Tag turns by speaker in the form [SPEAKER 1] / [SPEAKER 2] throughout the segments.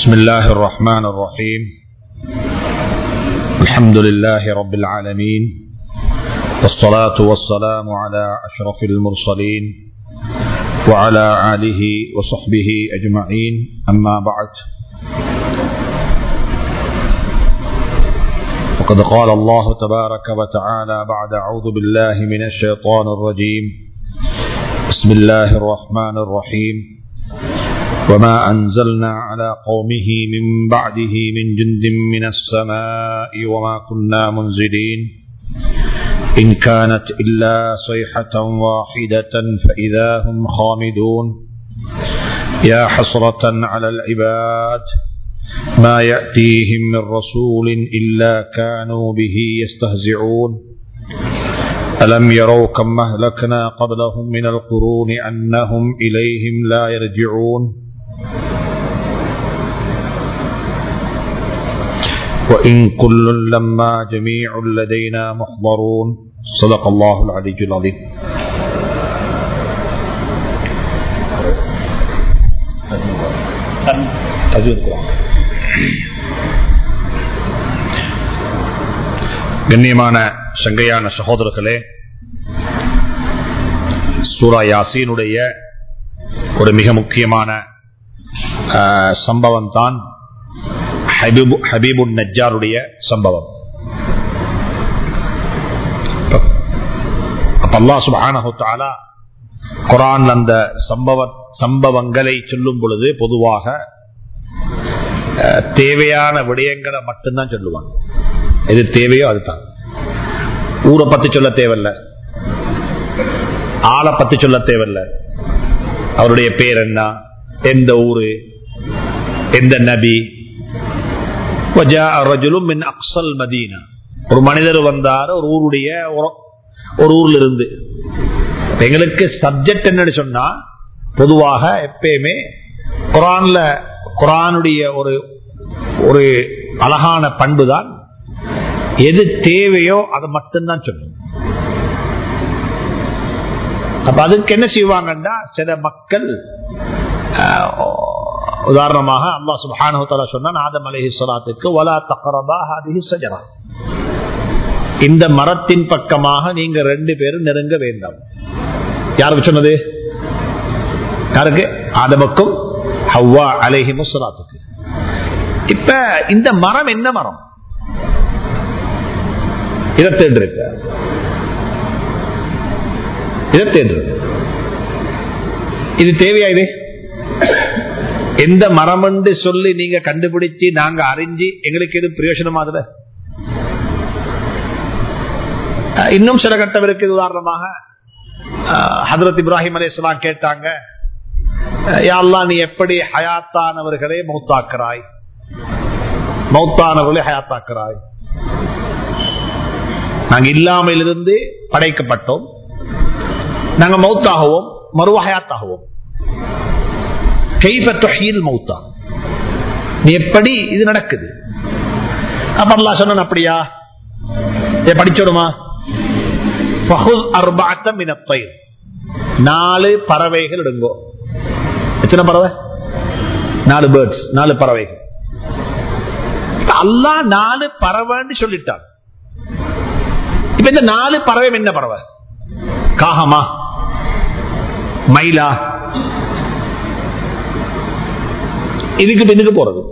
[SPEAKER 1] بسم الله الرحمن الرحيم الحمد لله رب العالمين والصلاة والسلام على أشرف المرسلين وعلى آله وصحبه أجمعين أما بعد وقد قال الله تبارك وتعالى بعد أعوذ بالله من الشيطان الرجيم بسم الله الرحمن الرحيم وما أنزلنا على قومه من بعده من جند من السماء وما كنا منزلين إن كانت إلا صيحة واحدة فإذا هم خامدون يا حسرة على العباد ما يأتيهم من رسول إلا كانوا به يستهزئون ألم يروا كم أهلكنا قبلهم من القرون أنهم إليهم لا يرجعون وإن كل لما جميع لدينا محضرون صدق الله العلي العظيم கண்ணியமான சங்கையான சகோதரர்களே சூரா யாசீனுடைய ஒரு மிக முக்கியமான சம்பவம் தான் ஹபீபுன் நஜாருடைய சம்பவம் அல்லா சுபானஹாலா குரான் அந்த சம்பவ சம்பவங்களை சொல்லும் பொழுது பொதுவாக தேவையான விடயங்களை மட்டும்தான் சொல்லுவாங்க எது தேவையோ அதுதான் ஊரை பத்தி சொல்ல தேவையில்ல ஆளை பத்தி சொல்ல தேவையில்ல அவருடைய பேர் என்ன எந்த ஊரு எந்த நபி அக்சல் மதீனா ஒரு மனிதர் வந்தார் ஒரு ஊருடைய ஒரு ஊர்ல இருந்து எங்களுக்கு சப்ஜெக்ட் என்னன்னு சொன்னா பொதுவாக எப்பயுமே குரான்ல குரானுடைய ஒரு ஒரு அழகான பண்பு தான் எது தேவையோ அதை மட்டும்தான் சொல்லணும் அப்ப அதுக்கு என்ன செய்வாங்கன்னா சில மக்கள் உதாரணமாக அல்லா சுபானு சொன்ன ஆதம் அலஹி சொலாத்துக்கு வலா தக்கரபா ஹாதிஹி சஜரா இந்த மரத்தின் பக்கமாக நீங்க ரெண்டு பேரும் நெருங்க வேண்டாம் யாருக்கு சொன்னது யாருக்கு ஆதமுக்கும் ஹவ்வா அலேஹி முசலாத்துக்கு இப்ப இந்த மரம் என்ன மரம் இதத்தேன் இருக்கு இதத்தேன் இது தேவையா இது எந்த மரம் என்று சொல்லி நீங்க கண்டுபிடிச்சு நாங்க அறிஞ்சு எங்களுக்கு எது பிரயோஜனம் ஆகுது இன்னும் சில கட்டம் இருக்கு உதாரணமாக ஹதரத் இப்ராஹிம் அலேஸ்லாம் கேட்டாங்க யாழ்லா நீ எப்படி ஹயாத்தானவர்களே மௌத்தாக்குறாய் மௌத்தானவர்களே ஹயாத்தாக்குறாய் நாங்க இல்லாமலிருந்து படைக்கப்பட்டோம் நாங்க மௌத்தாகவும் மறுவஹயாத்தாகவும் மௌத்தா நீ எப்படி இது நடக்குது அப்பல்லா சொன்ன அப்படியா படிச்சோடுமா நாலு பறவைகள் எடுங்கோ எத்தனை பறவை நாலு பேர்ட்ஸ் நாலு பறவைகள் அல்லா நாலு பறவைன்னு சொல்லிட்டான் இப்ப இந்த நாலு பறவை என்ன பறவை காகமா மயிலா இதுக்கு பின்னுக்கு போறது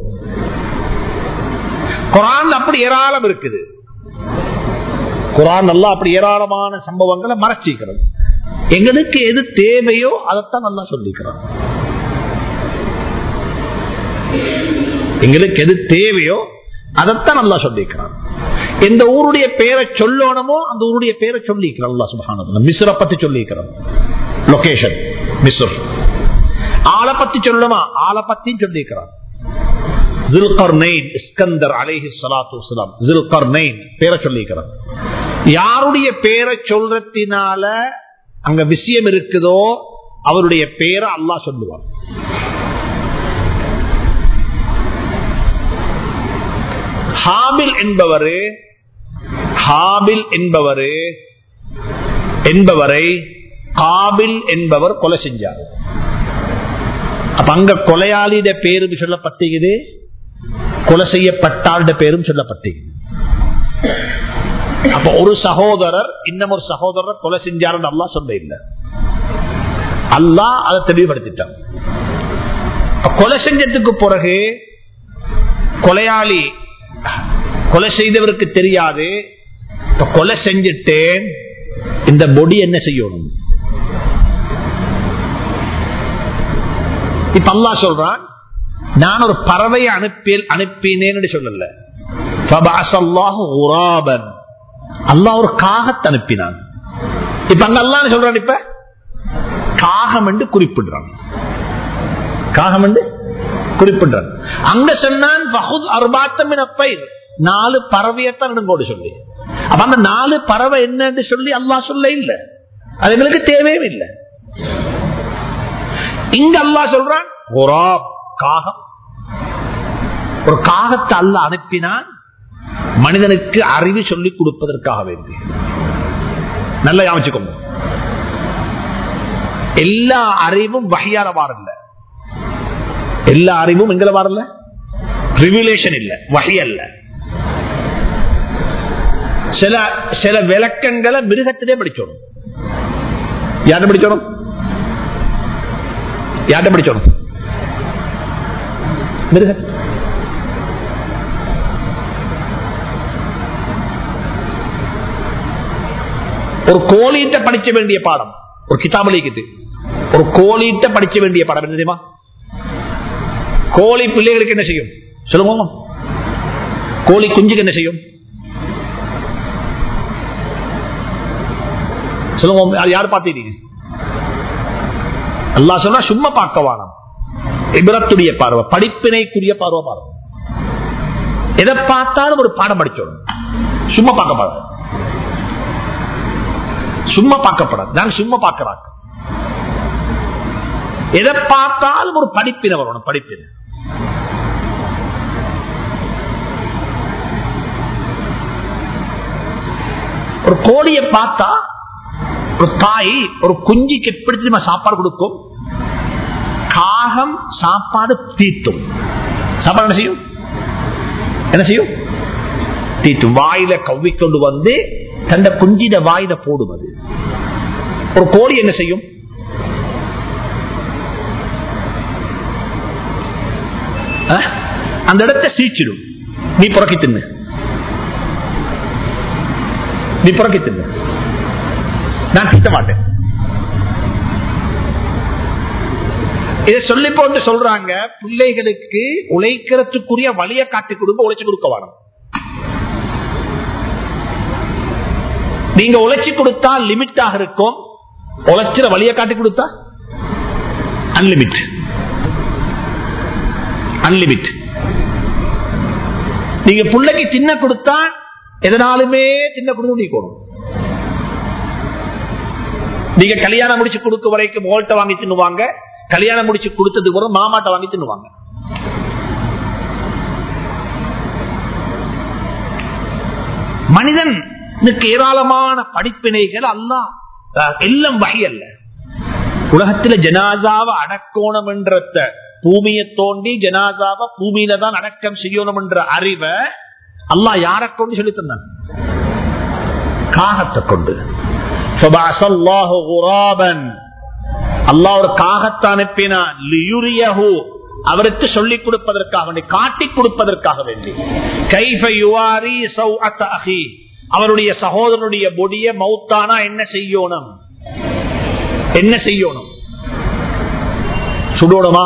[SPEAKER 1] குரான் அப்படி ஏராளம் இருக்குது குரான் நல்லா அப்படி ஏராளமான சம்பவங்களை மறைச்சிக்கிறது எங்களுக்கு எது தேவையோ அதைத்தான் நல்லா சொல்லிக்கிறான் எங்களுக்கு எது தேவையோ அதைத்தான் நல்லா சொல்லிக்கிறான் எந்த ஊருடைய பேரை சொல்லணுமோ அந்த ஊருடைய பேரை சொல்லிக்கிறான் அல்லா சுபான மிஸ்ர பத்தி சொல்லிக்கிறான் லொகேஷன் மிஸ்ர் ஆளை பத்தி சொல்லணுமா ஆளை பத்தியும் சொல்லிக்கிறான் யாருடைய பேரை சொல்றதுனால அங்க விஷயம் இருக்குதோ அவருடைய பேரை அல்லா சொல்லுவார் ஹாபில் என்பவரு ஹாபில் என்பவரு என்பவரை காபில் என்பவர் கொலை செஞ்சார் அப்ப அங்க கொலையாளியிட பேரு சொல்லப்பட்டுகிறது கொலை செய்யப்பட்டாளுடைய பேரும் சொல்லப்பட்டீங்க அப்ப ஒரு சகோதரர் இன்னும் ஒரு சகோதரர் கொலை செஞ்சாருன்னு அல்லா சொல்ல இல்ல அல்லா அதை தெளிவுபடுத்திட்டான் கொலை செஞ்சதுக்கு பிறகு கொலையாளி கொலை செய்தவருக்கு தெரியாது கொலை செஞ்சுட்டு இந்த பொடி என்ன செய்யணும் இப்ப அல்லா சொல்றான் நான் ஒரு பறவையை அனுப்பி அனுப்பினேன்னு சொல்லல அல்லா ஒரு காகத்தை அனுப்பினான் இப்ப அங்க அல்லா சொல்றான் இப்ப காகம் என்று குறிப்பிடுறான் காகம் என்று குறிப்பிடுறான் அங்க சொன்னான் நாலு பறவையத்தான் எடுங்கோடு சொல்லி அப்ப அந்த நாலு பறவை என்னன்னு சொல்லி அல்லா சொல்ல இல்ல அது எங்களுக்கு தேவையும் இல்லை இங்க அல்லா சொல்றான் காகம் ஒரு காகத்தை அல்ல அனுப்பினான் மனிதனுக்கு அறிவு சொல்லிக் கொடுப்பதற்காக வேண்டி நல்லா யாமிச்சுக்கோங்க எல்லா அறிவும் வகையால வாரல்ல எல்லா அறிவும் எங்களை வாரல்ல ரிவிலேஷன் இல்ல வகை அல்ல சில சில விளக்கங்களை மிருகத்திலே படிச்சோம் யார்கிட்ட படிச்சோம் யார்கிட்ட படிச்சோம் மிருக ஒரு கோழிட்ட படிச்ச வேண்டிய பாடம் ஒரு கிதாபலிக்குது ஒரு கோழிட்ட படிச்ச வேண்டிய பாடம் என்ன தெரியுமா கோழி பிள்ளைகளுக்கு என்ன செய்யும் சொல்லுங்க கோழி குஞ்சுக்கு என்ன செய்யும் சொல்லுங்க யார் பார்த்தீங்க அல்லா சொன்னா சும்மா பார்க்க வானம் இபரத்துடைய பார்வை படிப்பினைக்குரிய பார்வை பார்வை எதை பார்த்தாலும் ஒரு பாடம் படிச்சோம் சும்மா பார்க்கப்படாது சும்மா பார்க்கப்படாது நான் சும்மா பார்க்கிறாங்க எதை பார்த்தாலும் ஒரு படிப்பினை வரணும் படிப்பினை ஒரு கோழியை பார்த்தா ஒரு தாய் ஒரு குஞ்சுக்கு எப்படி தெரியுமா சாப்பாடு கொடுக்கும் காகம் சாப்பாடு தீத்தும் சாப்பாடு என்ன செய்யும் என்ன செய்யும் தீத்தும் வாயில கவ்விக்கொண்டு வந்து தந்த குஞ்சிட வாயில போடும் அது ஒரு கோழி என்ன செய்யும் அந்த இடத்தை சீச்சிடும் நீ புறக்கி தின்னு நீ புறக்கி தின்னு நான் திட்ட மாட்டேன் இதை சொல்லி போட்டு சொல்றாங்க பிள்ளைகளுக்கு உழைக்கிறதுக்குரிய வழியை காட்டி கொடுக்க உழைச்சு கொடுக்க வேணும் நீங்க உழைச்சி கொடுத்தா லிமிட்டாக இருக்கும் உழைச்சிற வழியை காட்டி கொடுத்தா அன்லிமிட் அன்லிமிட் நீங்க பிள்ளைக்கு தின்ன கொடுத்தா எதனாலுமே தின்ன கொடுத்து நீக்கணும் நீங்க கல்யாணம் முடிச்சு கொடுக்க வரைக்கும் ஓல்ட்ட வாங்கி தின்னுவாங்க கல்யாணம் முடிச்சு கொடுத்ததுக்கு பிறகு மாமாட்ட வாங்கி தின்னுவாங்க மனிதனுக்கு ஏராளமான படிப்பினைகள் அல்ல எல்லாம் வகை அல்ல உலகத்துல ஜனாசாவை அடக்கோணம் என்ற பூமியை தோண்டி ஜனாசாவை பூமியில தான் அடக்கம் செய்யணும் என்ற அறிவை அல்லா யாரை கொண்டு சொல்லி தந்தான் காகத்தை கொண்டு அல்லா ஒரு காகத்தை அனுப்பினான் அவருக்கு சொல்லிக் கொடுப்பதற்காக வேண்டி காட்டிக் கொடுப்பதற்காக வேண்டி அவருடைய சகோதரனுடைய பொடிய மௌத்தானா என்ன செய்யணும் என்ன செய்யணும் சுடணுமா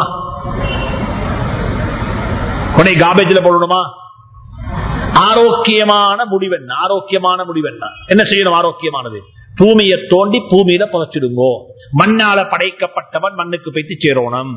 [SPEAKER 1] கொடை காபேஜில் போடணுமா ஆரோக்கியமான முடிவென்ன ஆரோக்கியமான முடிவென்ன என்ன செய்யணும் ஆரோக்கியமானது பூமியை தோண்டி பூமியில புதைச்சிடுங்கோ மண்ணால படைக்கப்பட்டவன் மண்ணுக்கு போய்த்து சேரணும்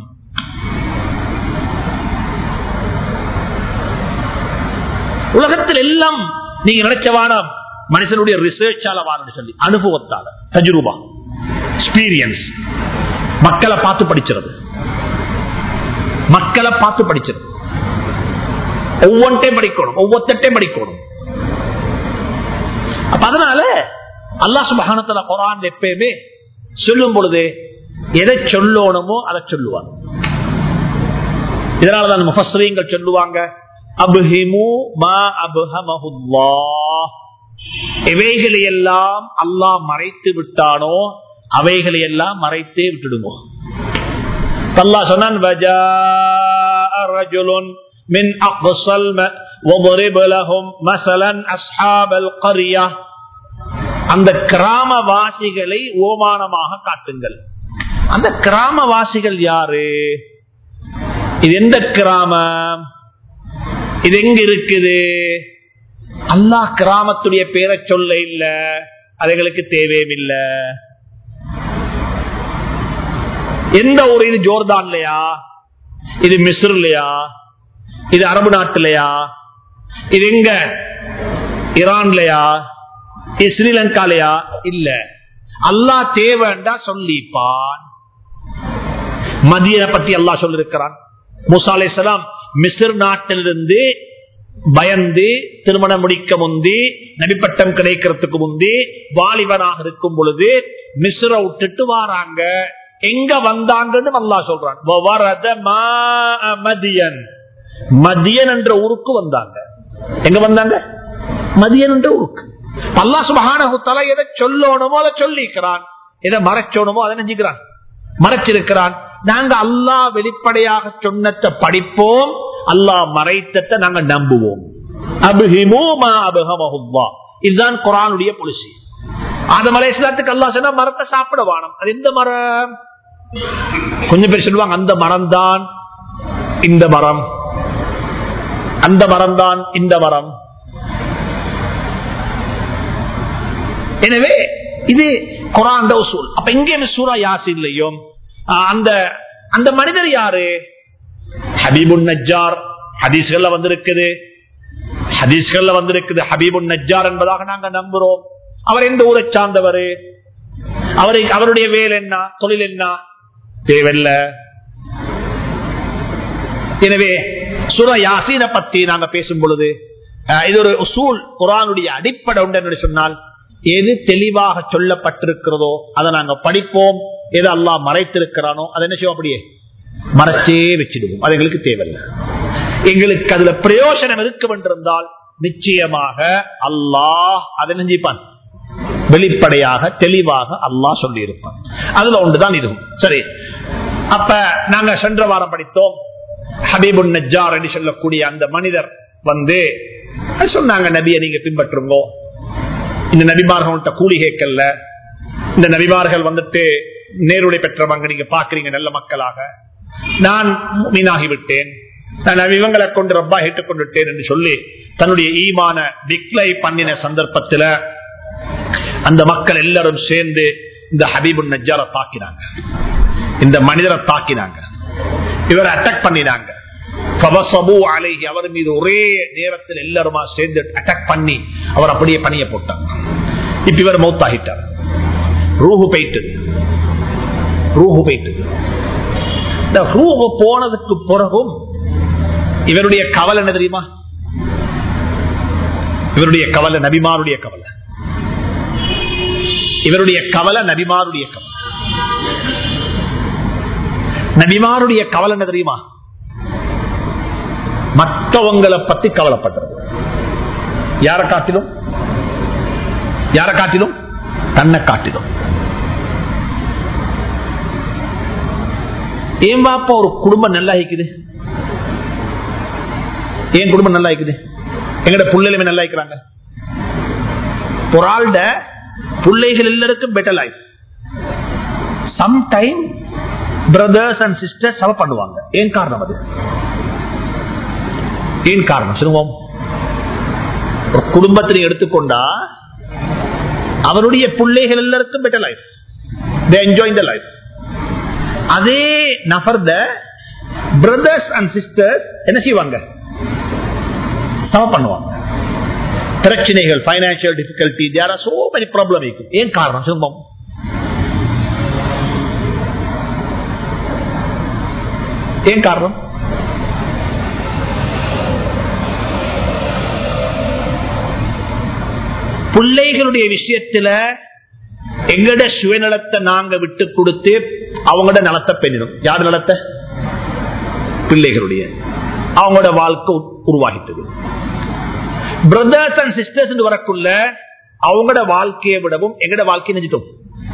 [SPEAKER 1] உலகத்தில் எல்லாம் நீங்க நினைச்சவான மனுஷனுடைய ரிசர்ச்சால வாரன்னு சொல்லி அனுபவத்தால தஜுரூபா எக்ஸ்பீரியன்ஸ் மக்களை பார்த்து படிச்சிருது மக்களை பார்த்து படிச்சிருது ஒவ்வொன்றையும் படிக்கணும் ஒவ்வொருத்தையும் படிக்கணும் அப்ப அதனால அல்லா சுபகானத்துல குரான் எப்பயுமே சொல்லும் பொழுது எதை சொல்லணுமோ அதை சொல்லுவாங்க இதனாலதான் முஃபஸ்ரீங்கள் சொல்லுவாங்க அபுஹிமு மா அபுஹமஹுல்லா எவைகளை எல்லாம் அல்லாஹ் மறைத்து விட்டானோ அவைகளை எல்லாம் மறைத்தே விட்டுடுங்க அல்லாஹ் சொன்னான் وَجَاءَ رَجُلٌ مِنْ أَقْصَى الْمَ- وَضْرِبْ لَهُمْ مَثَلًا أَصْحَابَ الْقَرْيَةِ அந்த கிராமவாசிகளை ஓமானமாக காட்டுங்கள் அந்த கிராமவாசிகள் யாரு இது எந்த கிராமம் இது எங்க இருக்குது அல்லாஹ் கிராமத்துடைய பேரை சொல்ல இல்ல அதுகளுக்கு தேவையும் இல்ல எந்த ஊர் இது ஜோர்தான்லயா இது மிஸ்ர்லயா இது அரபு நாட்டுலயா இது எங்க ஈரான்லயா இது ஸ்ரீலங்காலயா இல்ல அல்லாஹ் தேவைண்டா சொல்லிப்பான் மதியனை பத்தி அல்லாஹ் சொல்லிருக்கிறான் மூசா அலைஹிஸ்ஸலாம் மிஸ்ர் நாட்டிலிருந்து பயந்து திருமணம் முடிக்க முந்தி நபிப்பட்டம் கிடைக்கிறதுக்கு முந்தி வாலிபனாக இருக்கும் பொழுது மிஸ்ர விட்டுட்டு வாராங்க எங்க வந்தாங்கன்னு அல்லாஹ் சொல்றான் வவரத மாஅ மதியன் மதியன் என்ற ஊருக்கு வந்தாங்க எங்க வந்தாங்க மதியன் என்ற ஊருக்கு அல்லாஹ் சுபஹானஹு தஆலா எதை சொல்லணுமோ அதை சொல்லிக்கிறான் எதை மறைச்சோணுமோ அதை நெஞ்சுக்கிறான் மறைச்சிருக்கிறான் நாங்க அல்லாஹ் வெளிப்படையாக சொன்னத்தை படிப்போம் அல்லாஹ் மறைத்தத்தை நாங்க நம்புவோம் அபுஹிமு மா அபுஹமஹுல்லா இதுதான் குரானுடைய பொலிசி ஆதம் அலைஹிஸ்ஸலாத்துக்கு அல்லாஹ் சொன்னா மரத்தை சாப்பிட வானம் அது எந்த மரம் கொஞ்சம் பேர் சொல்லுவாங்க அந்த மரம் தான் இந்த மரம் அந்த மரம் தான் இந்த மரம் எனவே இது குரான் உசூல் அப்ப எங்கே சூரா யாசின்லையும் ஆஹ், அந்த அந்த மனிதர் யாரு ஹபீபுன் நஜ்ஜார் ஹதீஸ்கள்ல வந்திருக்குது ஹதீஸ்கள்ல வந்திருக்குது ஹபீபுன் நஜ்ஜார் என்பதாக நாங்க நம்புறோம் அவர் எந்த ஊரை சார்ந்தவர் அவரை அவருடைய வேலை என்ன தொழில் என்ன தேவையில்ல எனவே சுர யாசீனை பத்தி நாங்க பேசும் பொழுது அஹ், இது ஒரு உசூல் குரானுடைய அடிப்படை உண்டு என்று சொன்னால் எது தெளிவாக சொல்லப்பட்டிருக்கிறதோ அதை நாங்க படிப்போம் எது அல்லாஹ் மறைத்திருக்கிறானோ அதை என்ன செய்வோம் அப்படியே மறைச்சே வச்சிடுவோம் அது எங்களுக்கு தேவையில்லை எங்களுக்கு அதுல பிரயோஜனம் இருக்க வேண்டியிருந்தால் நிச்சயமாக அல்லாஹ் அதை நெஞ்சிப்பான் வெளிப்படையாக தெளிவாக அல்லாஹ் சொல்லி இருப்பான் அதுல ஒன்றுதான் இதுவும் சரி அப்ப நாங்க சென்ற வாரம் படித்தோம் ஹபீபுன் நஜ்ஜார் என்று சொல்லக்கூடிய அந்த மனிதர் வந்து சொன்னாங்க நபியை நீங்க பின்பற்றுங்கோ இந்த நபிமார்கள்ட்ட கூலி கேட்கல இந்த நபிமார்கள் வந்துட்டு நேருடை பெற்றவங்க நீங்க பாக்குறீங்க நல்ல மக்களாக நான் மீனாகி விட்டேன் நான் இவங்களை கொண்டு ரப்பா ஏற்றுக்கொண்டு விட்டேன் என்று சொல்லி தன்னுடைய ஈமான டிக்ளை பண்ணின சந்தர்ப்பத்துல அந்த மக்கள் எல்லாரும் சேர்ந்து இந்த ஹபீபுன் நஜ்ஜாரை தாக்கினாங்க இந்த மனிதரை தாக்கினாங்க இவரை அட்டாக் பண்ணினாங்க ஃபவசபு அலைஹி, அவர் மீது ஒரே நேரத்தில் எல்லாருமா சேர்ந்து அட்டாக் பண்ணி அவர் அப்படியே பணிய போட்டாங்க இப்ப இவர் மௌத்தாகிட்டார் ரூஹு போயிட்டு ரூஹு போயிட்டு இந்த ரூஹு போனதுக்கு பிறகும் இவருடைய கவலை என்ன தெரியுமா இவருடைய கவலை நபிமாருடைய கவலை இவருடைய கவலை நபிமாருடைய கவலை நபிமாருடைய கவலை என்ன தெரியுமா மற்றவங்களை பத்தி கவலைப்படுறது யார காட்டிலும் யார காட்டிலும் தன்னை காட்டிலும் ஏன் பாப்பா ஒரு குடும்பம் நல்லா இருக்குது ஏன் குடும்பம் நல்லா இருக்குது எங்கட பிள்ளைகளுமே நல்லா இருக்கிறாங்க ஒரு ஆள்ட பிள்ளைகள் எல்லாருக்கும் better life sometime brothers and sisters அவ பண்ணுவாங்க ஏன் காரணம் அது ஏன் காரணம் சொல்லுவோம் ஒரு குடும்பத்தில் எடுத்துக்கொண்டா அவருடைய பிள்ளைகள் எல்லாருக்கும் better life they enjoy the life அதே நபர்த பிரதர்ஸ் அண்ட் சிஸ்டர்ஸ் என்ன செய்வாங்க சம பண்ணுவாங்க பிரச்சனைகள் financial difficulty there are so many problem இருக்கும் ஏன் காரணம் சொல்லுவோம் ஏன் காரணம் பிள்ளைகளுடைய விஷயத்துல எங்கட சுயநலத்தை நாங்க விட்டு கொடுத்து அவங்களோட நலத்தை பெண்ணிடும் யார் நலத்தை பிள்ளைகளுடைய அவங்களோட வாழ்க்கை உருவாகிட்டது பிரதர்ஸ் அண்ட் சிஸ்டர்ஸ் வரக்குள்ள அவங்களோட வாழ்க்கையை விடவும் எங்கட வாழ்க்கையை நினைச்சிட்டோம்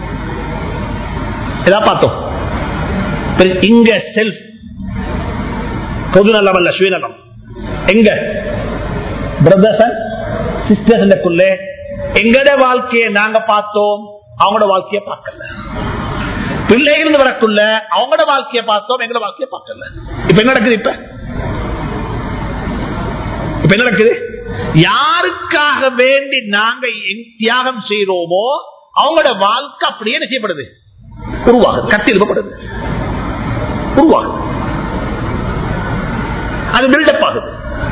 [SPEAKER 1] ஏதாவது பார்த்தோம் இங்க செல்ஃப் பொதுநலம் அல்ல சுயநலம் எங்க பிரதர்ஸ் அண்ட் சிஸ்டர்ஸ் எங்கட வாழ்க்கையை நாங்க பார்த்தோம் அவங்களோட வாழ்க்கையை பார்க்கல பிள்ளைகள் வரக்குள்ள அவங்களோட வாழ்க்கையை பார்த்தோம் எங்களோட வாழ்க்கையை பார்க்கல இப்ப என்ன நடக்குது இப்ப இப்ப என்ன நடக்குது யாருக்காக வேண்டி நாங்க தியாகம் செய்யறோமோ அவங்களோட வாழ்க்கை அப்படியே என்ன செய்யப்படுது உருவாகுது கட்டி எழுப்பப்படுது உருவாகுது அது பில்டப் ஆகுது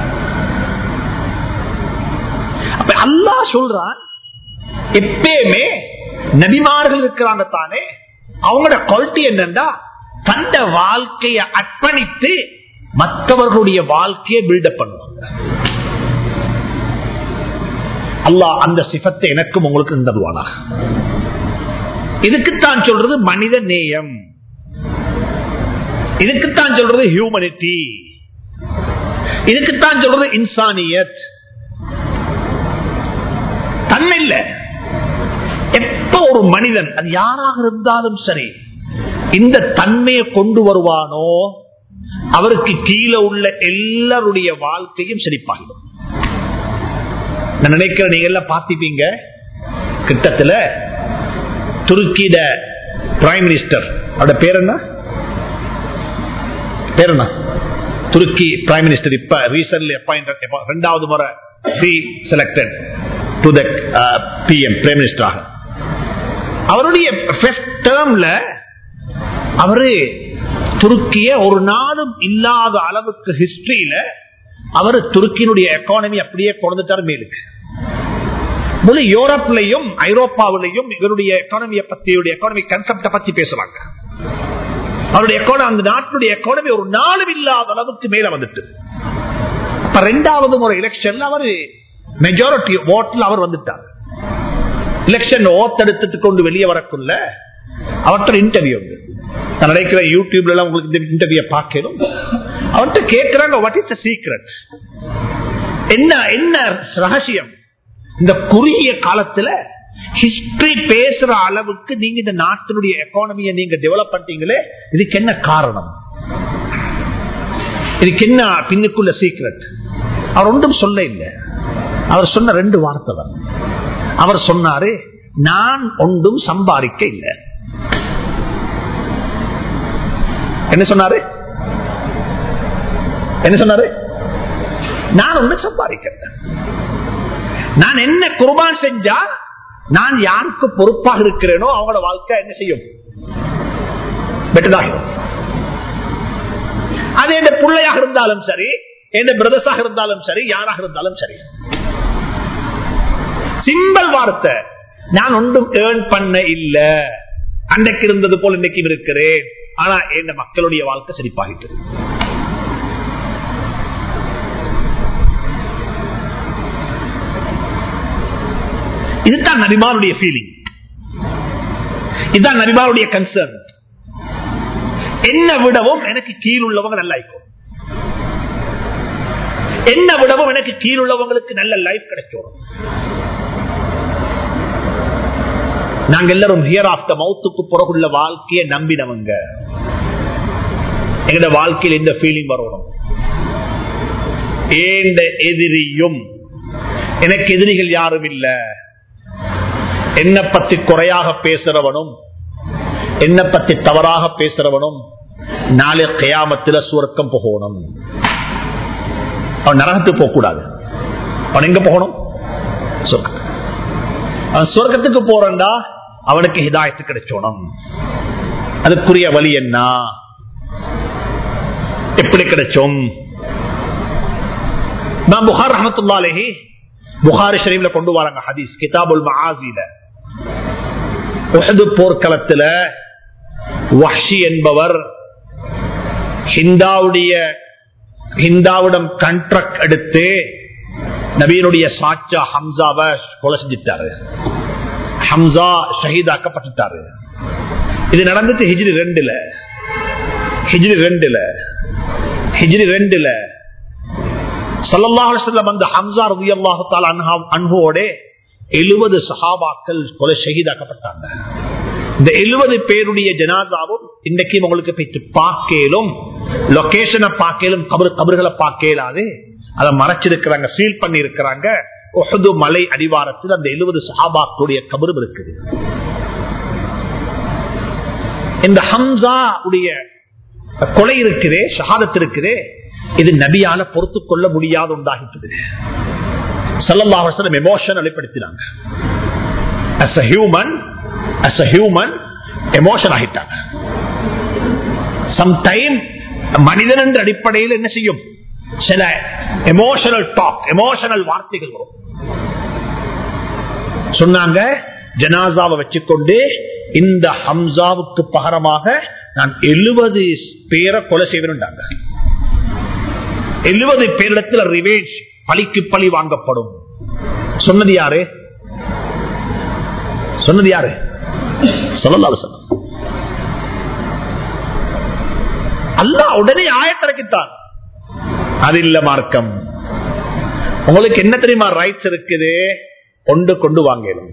[SPEAKER 1] அப்ப அல்லா சொல்றான் எப்பயுமே நபிமார்கள் இருக்கிறாங்க தானே அவங்களோட குவாலிட்டி என்னன்னா தந்த வாழ்க்கையை அர்ப்பணித்து மற்றவர்களுடைய வாழ்க்கையை பில்டப் பண்ணுவாங்க அல்லாஹ் அந்த சிபத்தை எனக்கும் உங்களுக்கு தருவானா இதுக்குத்தான் சொல்றது மனித நேயம் இதுக்குத்தான் சொல்றது ஹியூமனிட்டி இதுக்குத்தான் சொல்றது இன்சானியத் தன்மை இல்ல எப்ப ஒரு மனிதன் அது யாராக இருந்தாலும் சரி இந்த தன்மையை கொண்டு வருவானோ அவருக்கு கீழே உள்ள எல்லாருடைய வாழ்க்கையும் செழிப்பாகிடும் நான் நினைக்கிறேன் நீங்க எல்லாம் பார்த்திப்பீங்க கிட்டத்துல துருக்கியிட பிரைம் மினிஸ்டர் அவரோட பேர் என்ன பேர் என்ன துருக்கி பிரைம் மினிஸ்டர் இப்ப ரீசன்ட்லி அப்பாயிண்ட் ரெண்டாவது முறை pre selected to the PM prime மினிஸ்டராக அவருடைய டேர்ம்ல அவரு துருக்கிய ஒரு நாளும் இல்லாத அளவுக்கு ஹிஸ்டரியில அவர் துருக்கியினுடைய எக்கானமி அப்படியே குறைந்துட்டார் மேலுக்கு முழு யூரோப்லையும் ஐரோப்பாவிலையும் இவருடைய எக்கானமியை பத்தியுடைய எக்கானமி கன்செப்ட பத்தி பேசுறாங்க அவருடைய எக்கானமி அந்த நாட்டுடைய எக்கானமி ஒரு நாளும் இல்லாத அளவுக்கு மேல வந்துட்டு அப்ப ரெண்டாவது முறை எலெக்ஷன்ல அவரு மெஜாரிட்டி ஓட்ல அவர் வந்துட்டார் எலெக்ஷன் ஓத்தெடுத்து கொண்டு வெளியே வரக்குள்ள அவர்கிட்ட இன்டர்வியூ நான் நினைக்கிறேன் யூடியூப்ல எல்லாம் உங்களுக்கு இந்த இன்டர்வியூ பார்க்கணும் அவர்கிட்ட கேட்கிறாங்க வாட் இஸ் த சீக்ரெட் என்ன என்ன ரகசியம் இந்த குறுகிய காலத்துல ஹிஸ்டரி பேசுற அளவுக்கு நீங்க இந்த நாட்டினுடைய எக்கானமியை நீங்க டெவலப் பண்ணிட்டீங்களே இதுக்கு என்ன காரணம் இதுக்கு என்ன பின்னுக்குள்ள சீக்ரெட் அவர் ஒன்றும் சொல்ல இல்லை அவர் சொன்ன ரெண்டு வார்த்தை தான் அவர் சொன்னாரு நான் ஒன்றும் சம்பாதிக்க இல்லை என்ன சொன்னாரு என்ன சொன்னாரு நான் ஒன்றும் சம்பாதிக்கிறேன் நான் என்ன குர்பான் செஞ்சா நான் யாருக்கு பொறுப்பாக இருக்கிறேனோ அவங்களோட வாழ்க்கை என்ன செய்யும் பெட்டதாகும் அது என் பிள்ளையாக இருந்தாலும் சரி என் பிரதர்ஸாக இருந்தாலும் சரி யாராக இருந்தாலும் சரி சிம்பிள் வார்த்தை நான் ஒன்றும் ஏர்ன் பண்ண இல்ல அன்றைக்கு இருந்தது போல் இன்னைக்கு இருக்கிறேன் ஆனா என் மக்களுடைய வாழ்க்கை செழிப்பாகிட்டு இதுதான் நபிமாருடைய ஃபீலிங் இதுதான் நபிமாருடைய கன்சர்ன் என்ன விடவும் எனக்கு கீழ் உள்ளவங்க நல்லா இருக்கும் என்ன விடவும் எனக்கு கீழ் உள்ளவங்களுக்கு நல்ல லைஃப் கிடைக்கும் நாங்க எல்லாரும் ஹியர் ஆஃப்டர் மவுத்துக்கு பிறகுள்ள வாழ்க்கையை நம்பினவங்க எங்கட வாழ்க்கையில் இந்த ஃபீலிங் வரணும் ஏண்ட எதிரியும் எனக்கு எதிரிகள் யாரும் இல்ல என்ன பத்தி குறையாக பேசுறவனும் என்ன பத்தி தவறாக பேசுறவனும் நாளை கயாமத்தில் சுவர்க்கம் போகணும் அவன் நரகத்துக்கு போக கூடாது அவன் எங்க போகணும் சொர்க்கம் அவன் சொர்க்கத்துக்கு போறா அவனுக்கு ஹிதாயத்து கிடைச்சோணும் அதுக்குரிய வழி என்ன எப்படி கிடைச்சோம் நான் புகார் ரஹமத்துல்லாலேஹி புகாரி ஷரீப்ல கொண்டு வராங்க ஹதீஸ் கிதாபுல் மஹாசில உஹது போர்க்களத்துல வஹ்ஷி என்பவர் ஹிந்தாவுடைய ஹிந்தாவிடம் கண்ட்ராக்ட் எடுத்து நபீனுடைய சாச்சா ஹம்சாவை கொலை செஞ்சிட்டாரு ஹம்சா ஷஹீதாக்கப்பட்டுட்டாரு இது நடந்துட்டு ஹிஜ்ரி ரெண்டுல ஹிஜ்ரி ரெண்டுல ஹிஜ்ரி ரெண்டுல சல்லல்லாஹு செல்லம் அந்த ஹம்சா ரவி அல்லாஹு அன்போட எழுபது சஹாபாக்கள் கொலை ஷஹீதாக்கப்பட்டாங்க இந்த எழுபது பேருடைய ஜனாதாவும் இன்றைக்கு உங்களுக்கு போயிட்டு பார்க்கலும் லொகேஷனை பார்க்கலும் கபரு கபறுகளை பார்க்கலாது அதை மறைச்சிருக்கிறாங்க சீல் பண்ணி இருக்கிறாங்க ஒஹது மலை அடிவாரத்தில் அந்த எழுபது சஹாபாக்களுடைய கபரும் இருக்குது இந்த ஹம்சா உடைய கொலை இருக்குதே ஷஹாதத் இருக்குதே இது நபியால பொறுத்து கொள்ள முடியாத உண்டாகிட்டது சல்லல்லாஹம் எமோஷன் வெளிப்படுத்தினாங்க as a human as a human emotion ஆகிட்டாங்க சம்டைம் மனிதன் என்ற அடிப்படையில் என்ன செய்யும் சில எமோஷனல் டாக் எமோஷனல் வார்த்தைகள் வரும் சொன்னாங்க ஜனாசாவை வச்சுக்கொண்டு இந்த ஹம்சாவுக்கு பகரமாக நான் எழுபது பேரை கொலை செய்வேன்டாங்க எழுபது பேரிடத்தில் ரிவேஜ் பழிக்கு பழி வாங்கப்படும் சொன்னது யாரு சொன்னது யாரு சொல்லலாம் சொன்ன அல்லா உடனே ஆயத்திறக்கித்தான் அது இல்ல மார்க்கம் உங்களுக்கு என்ன தெரியுமா ரைட்ஸ் இருக்குது கொண்டு கொண்டு வாங்கணும்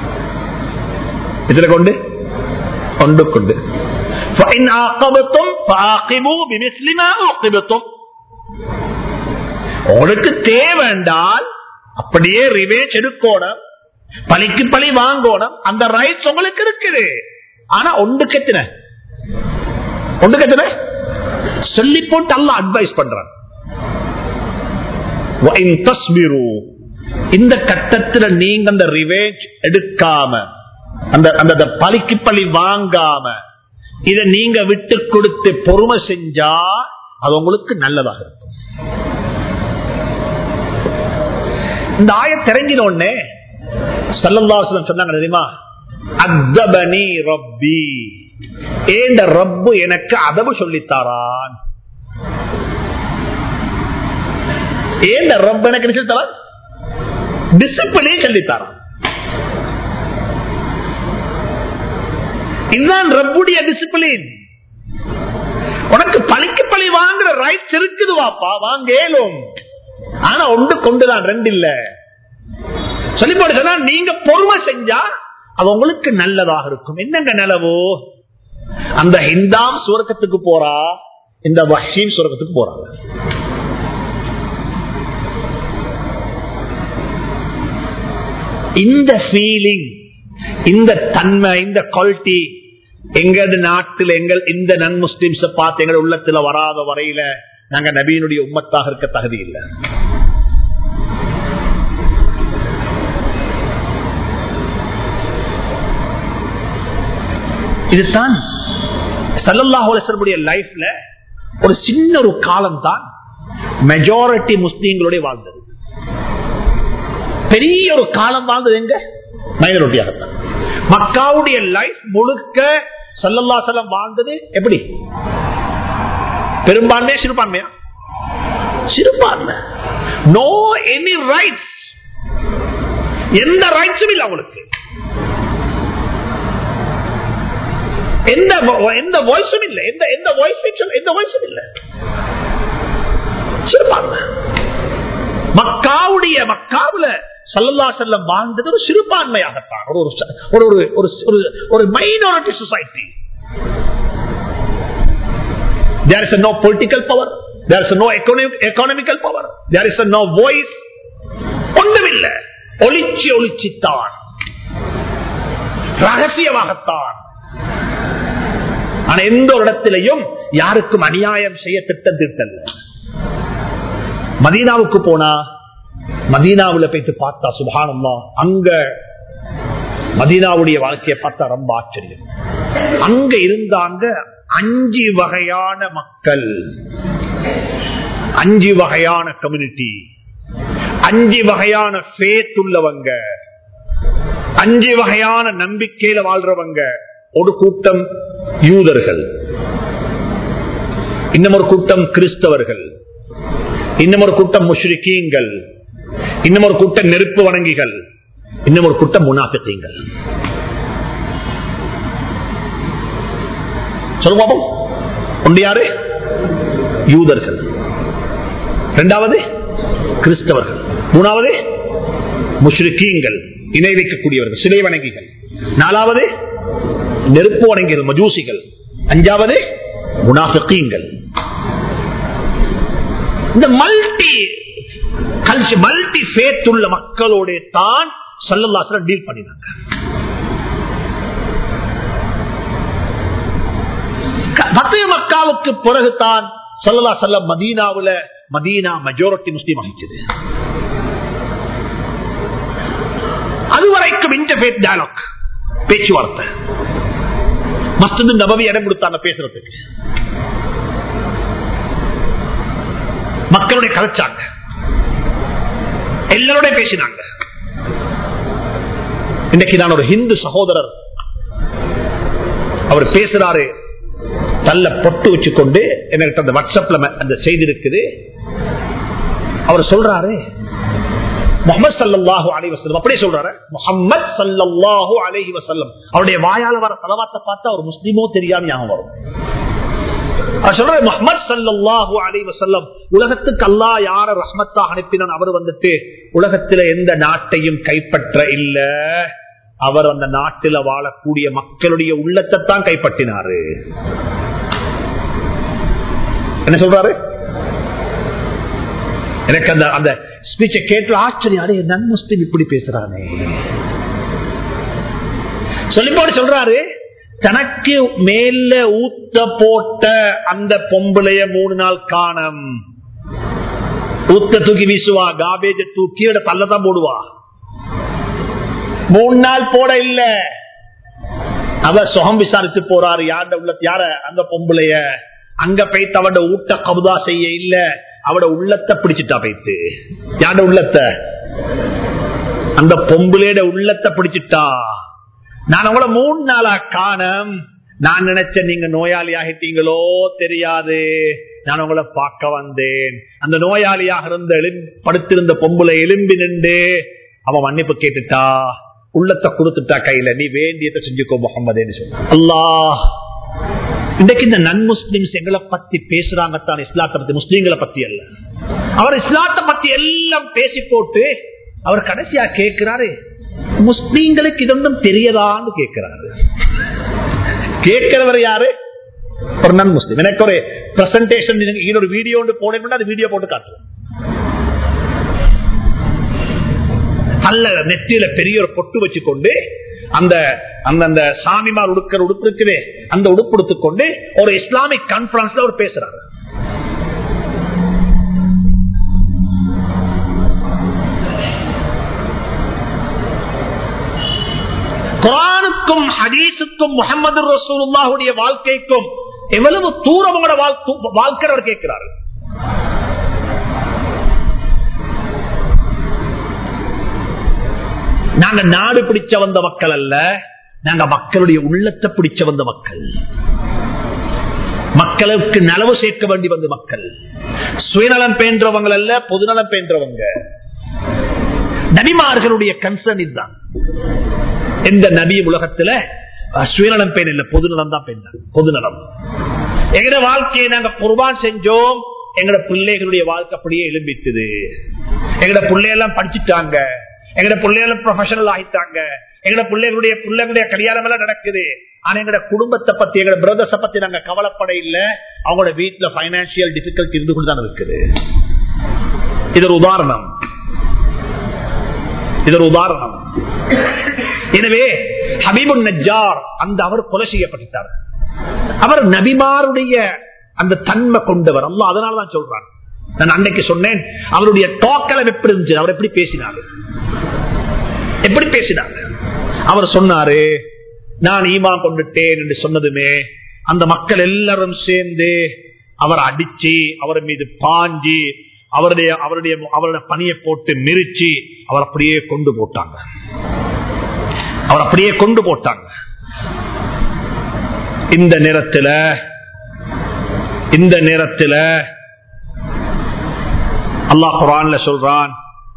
[SPEAKER 1] இதுல கொண்டு கொண்டு கொண்டு فإن عاقبتم فعاقبوا بمثل ما عوقبتم உங்களுக்கு தேவைண்டால் அப்படியே ரிவேஜ் எடுக்கணும் பழிக்கு பழி வாங்கணும் அந்த ரைட்ஸ் உங்களுக்கு இருக்குது ஆனா ஒன்று எத்தனை ஒன்று எத்தனை சொல்லி போட்டு அல்ல அட்வைஸ் பண்றான் இந்த கட்டத்தில் நீங்க அந்த ரிவேஜ் எடுக்காம அந்த அந்த பழிக்கு பழி வாங்காம இத நீங்க விட்டு கொடுத்து பொறுமை செஞ்சா அது உங்களுக்கு நல்லதாக இருக்கும் இந்த ஆய தெரிஞ்சின உடனே சல்லல்லாசலம் சொன்னாங்க தெரியுமா அத்தபனி ரப்பி ஏண்ட ரப்பு எனக்கு அதவு சொல்லித்தாரான் ஏண்ட ரப் எனக்கு சொல்லித்தாரான் டிசிப்ளினே சொல்லித்தாரான் இதுதான் ரப்புடைய டிசிப்ளின் உனக்கு பழிக்கு பழி வாங்குற ரைட்ஸ் இருக்குது வாப்பா வாங்கலும் ஆனா ஒன்று கொண்டுதான் ரெண்டு இல்ல சொல்லி போட்டு சொன்னா நீங்க பொறுமை செஞ்சா அது உங்களுக்கு நல்லதாக இருக்கும் என்னங்க நிலவோ அந்த ஹிந்தாம் சுரக்கத்துக்கு போறா இந்த வஹீம் சுரக்கத்துக்கு போறாங்க இந்த ஃபீலிங் இந்த தன்மை இந்த குவாலிட்டி எங்களது நாட்டில் எங்கள் இந்த நன் முஸ்லிம்ஸ் பார்த்து எங்க உள்ளத்துல வராத வரையில நாங்க நபீனுடைய உம்மத்தாக இருக்க தகுதி இல்லை இதுதான் சல்லாஹுடைய லைஃப்ல ஒரு சின்ன ஒரு காலம் தான் மெஜாரிட்டி முஸ்லீம்களுடைய வாழ்ந்தது பெரிய ஒரு காலம் வாழ்ந்தது எங்க மைனாரிட்டியாகத்தான் மக்காவுடைய லைஃப் முழுக்க சல்லல்லா செல்லம் வாழ்ந்தது எப்படி பெரும்பான்மையா சிறுபான்மையா சிறுபான்மை நோ எனி ரைட்ஸ் எந்த ரைட்ஸும் இல்லை அவங்களுக்கு எந்த எந்த வாய்ஸும் இல்லை எந்த எந்த வாய்ஸ் எந்த வாய்ஸும் இல்லை சிறுபான்மை மக்காவுடைய மக்காவுல சல்லல்லா செல்லம் வாழ்ந்தது ஒரு சிறுபான்மையாகத்தான் ஒரு ஒரு ஒரு ஒரு minority society There is a no political power. There is a no economic, economical power. There is a no voice. ஒன்றுமில்லை ஒளிச்சி ஒளிச்சித்தான் ரகசியமாகத்தான் ஆனா எந்த ஒரு இடத்திலையும் யாருக்கும் அநியாயம் செய்ய திட்டம் திட்டல்ல மதீனாவுக்கு போனா மதீனாவுல போயிட்டு பார்த்தா சுபானம்மா அங்க மதீனாவுடைய வாழ்க்கையை பார்த்தா ரொம்ப ஆச்சரியம் அங்க இருந்தாங்க அஞ்சு வகையான மக்கள் அஞ்சு வகையான கம்யூனிட்டி அஞ்சு வகையான ஃபேத் உள்ளவங்க அஞ்சு வகையான நம்பிக்கையில வாழ்றவங்க ஒரு கூட்டம் யூதர்கள் இன்னும் ஒரு கூட்டம் கிறிஸ்தவர்கள் இன்னும் ஒரு கூட்டம் முஷ்ரிக்கீங்கள் இன்னும் ஒரு கூட்டம் நெருப்பு வணங்கிகள் இன்னும் ஒரு கூட்டம் முனாஃபித்தீங்கள் சொல்லுங்க ஒன்று யாரு யூதர்கள் இரண்டாவது கிறிஸ்தவர்கள் மூணாவது முஷ்ரிக்கீங்கள் இணை வைக்கக்கூடியவர்கள் சிலை வணங்கிகள் நாலாவது நெருப்பு வணங்கிகள் மஜூசிகள் அஞ்சாவது முனாஃபிகீங்கள் இந்த மல்டி கல்ச்சர் மல்டி ஃபேத் உள்ள மக்களோட தான் சல்லல்லாசலம் டீல் பண்ணினாங்க பத்தே மக்காவுக்கு பிறகுதான் சல்லல்லா செல்லம் மதீனாவுல மதீனா மெஜாரிட்டி முஸ்லீம் ஆகிச்சது அதுவரைக்கும் இன்டர்பேட் டயலாக் பேச்சுவார்த்தை மஸ்து நபவி இடம் கொடுத்தாங்க பேசுறதுக்கு மக்களுடைய கலைச்சாங்க எல்லாரோட பேசினாங்க இன்னைக்கு நான் ஒரு ஹிந்து சகோதரர் அவர் பேசுறாரு தள்ள பொட்டு வச்சுக்கொண்டு என்கிட்ட அந்த வாட்ஸ்அப்ல அந்த செய்தி இருக்குது அவர் சொல்றாரு முகமது சல்லாஹூ அலி வசல்லம் அப்படியே சொல்றாரு முகமது சல்லாஹூ அலஹி வசல்லம் அவருடைய வாயால வர தலவாத்தை பார்த்தா ஒரு முஸ்லீமோ தெரியாம ஞாபகம் வரும் அவர் சொல்ற முகமது சல்லாஹூ அலி வசல்லம் உலகத்துக்கு அல்லா யார ரஹ்மத்தா அனுப்பினான் அவர் வந்துட்டு உலகத்துல எந்த நாட்டையும் கைப்பற்ற இல்ல அவர் அந்த நாட்டில் வாழக்கூடிய மக்களுடைய உள்ளத்தை தான் கைப்பற்றினாரு என்ன சொல்றாரு எனக்கு அந்த அந்த ஸ்பீச்சை கேட்டு ஆச்சரியம் அடைய நன் முஸ்லிம் இப்படி பேசுறானே சொல்லிப்போடு சொல்றாரு தனக்கு மேல ஊத்த போட்ட அந்த பொம்பளைய மூணு நாள் காணம் ஊத்த தூக்கி வீசுவா காபேஜ தூக்கி தள்ளதான் போடுவா மூணு நாள் போட இல்ல அவ சுகம் விசாரிச்சு போறாரு யார உள்ள யார அந்த பொம்பளைய அங்க போய்த்து அவட ஊட்ட கபுதா செய்ய இல்ல அவட உள்ளத்தை பிடிச்சிட்டா போய்த்து யாட உள்ளத்தை அந்த பொம்பளையோட உள்ளத்தை பிடிச்சிட்டா நான் உங்களை மூணு நாளா காணம் நான் நினைச்சேன் நீங்க நோயாளி ஆகிட்டீங்களோ தெரியாது நான் உங்களை பார்க்க வந்தேன் அந்த நோயாளியாக இருந்த எலும்பி படுத்திருந்த பொம்பளை எலும்பி நின்று அவன் மன்னிப்பு கேட்டுட்டா உள்ளத்தை கொடுத்துட்டா கையில நீ வேண்டியதை செஞ்சுக்கோ முகமது அல்லாஹ் இன்றைக்கு இந்த நன் முஸ்லிம்ஸ் எங்களை பத்தி பேசுறாங்க தான் இஸ்லாத்தை பத்தி முஸ்லீம்களை பத்தி அல்ல அவர் இஸ்லாத்தை பத்தி எல்லாம் பேசி போட்டு அவர் கடைசியா கேட்கிறாரு முஸ்லீம்களுக்கு இது ஒன்றும் தெரியதான்னு கேட்கிறாரு கேட்கிறவர் யாரு ஒரு நன் முஸ்லீம் எனக்கு ஒரு பிரசன்டேஷன் ஒரு வீடியோ போனேன் அது வீடியோ போட்டு காட்டுறேன் நல்ல நெத்தியில பெரிய ஒரு பொட்டு வச்சுக்கொண்டு அந்த அந்த அந்த சாமிமார் உடுக்கிற உடுப்பு இருக்குவே அந்த உடுப்பு எடுத்துக்கொண்டு ஒரு இஸ்லாமிக் கான்பரன்ஸ்ல அவர் பேசுறாரு குரானுக்கும் ஹதீஸுக்கும் முகமது ரசூலுல்லாஹுடைய வாழ்க்கைக்கும் எவ்வளவு தூரம் உங்களோட வாழ்க்கை அவர் கேட்கிறாரு நாங்க நாடு பிடிச்ச வந்த மக்கள் அல்ல நாங்க மக்களுடைய உள்ளத்தை பிடிச்ச வந்த மக்கள் மக்களுக்கு நலவு சேர்க்க வேண்டி வந்த மக்கள் சுயநலம் பேன்றவங்க அல்ல பொதுநலம் பேன்றவங்க நபிமார்களுடைய கன்சர்ன் இதுதான் எந்த நபி உலகத்துல சுயநலம் பேன் இல்ல பொதுநலம் தான் பெண் பொதுநலம் எங்கட வாழ்க்கையை நாங்க குர்பான் செஞ்சோம் எங்கட பிள்ளைகளுடைய வாழ்க்கை அப்படியே எழும்பிட்டுது எங்கட பிள்ளையெல்லாம் படிச்சுட்டாங்க எங்கட பிள்ளைகளும் ப்ரொஃபஷனல் ஆகிட்டாங்க எங்கட பிள்ளைகளுடைய பிள்ளைகளுடைய கல்யாணம் எல்லாம் நடக்குது ஆனா எங்கட குடும்பத்தை பத்தி எங்கட பிரதர்ஸ பத்தி நாங்க கவலைப்பட இல்ல அவங்களோட வீட்டுல பைனான்சியல் டிபிகல்டி இருந்து கொண்டு தான் இருக்குது இது ஒரு உதாரணம் இது ஒரு உதாரணம் எனவே ஹபீபுன் நஜார் அந்த அவர் கொலை செய்யப்பட்டார் அவர் நபிமாருடைய அந்த தன்மை கொண்டவர் அல்ல அதனாலதான் சொல்றார் நான் அன்னைக்கு சொன்னேன் அவருடைய டோக்கலம் எப்படி இருந்துச்சு அவர் எப்படி பேசினார் எப்படி பேசினார் அவர் சொன்னாரு நான் ஈமா கொண்டுட்டேன் என்று சொன்னதுமே அந்த மக்கள் எல்லாரும் சேர்ந்து அவர் அடிச்சு அவர் மீது பாஞ்சி அவருடைய அவருடைய அவருடைய பணியை போட்டு மிரிச்சு அவர் அப்படியே கொண்டு போட்டாங்க அவர் அப்படியே கொண்டு போட்டாங்க இந்த நேரத்தில் இந்த நேரத்தில் அல்லாஹ் குரான்ல சொல்றான்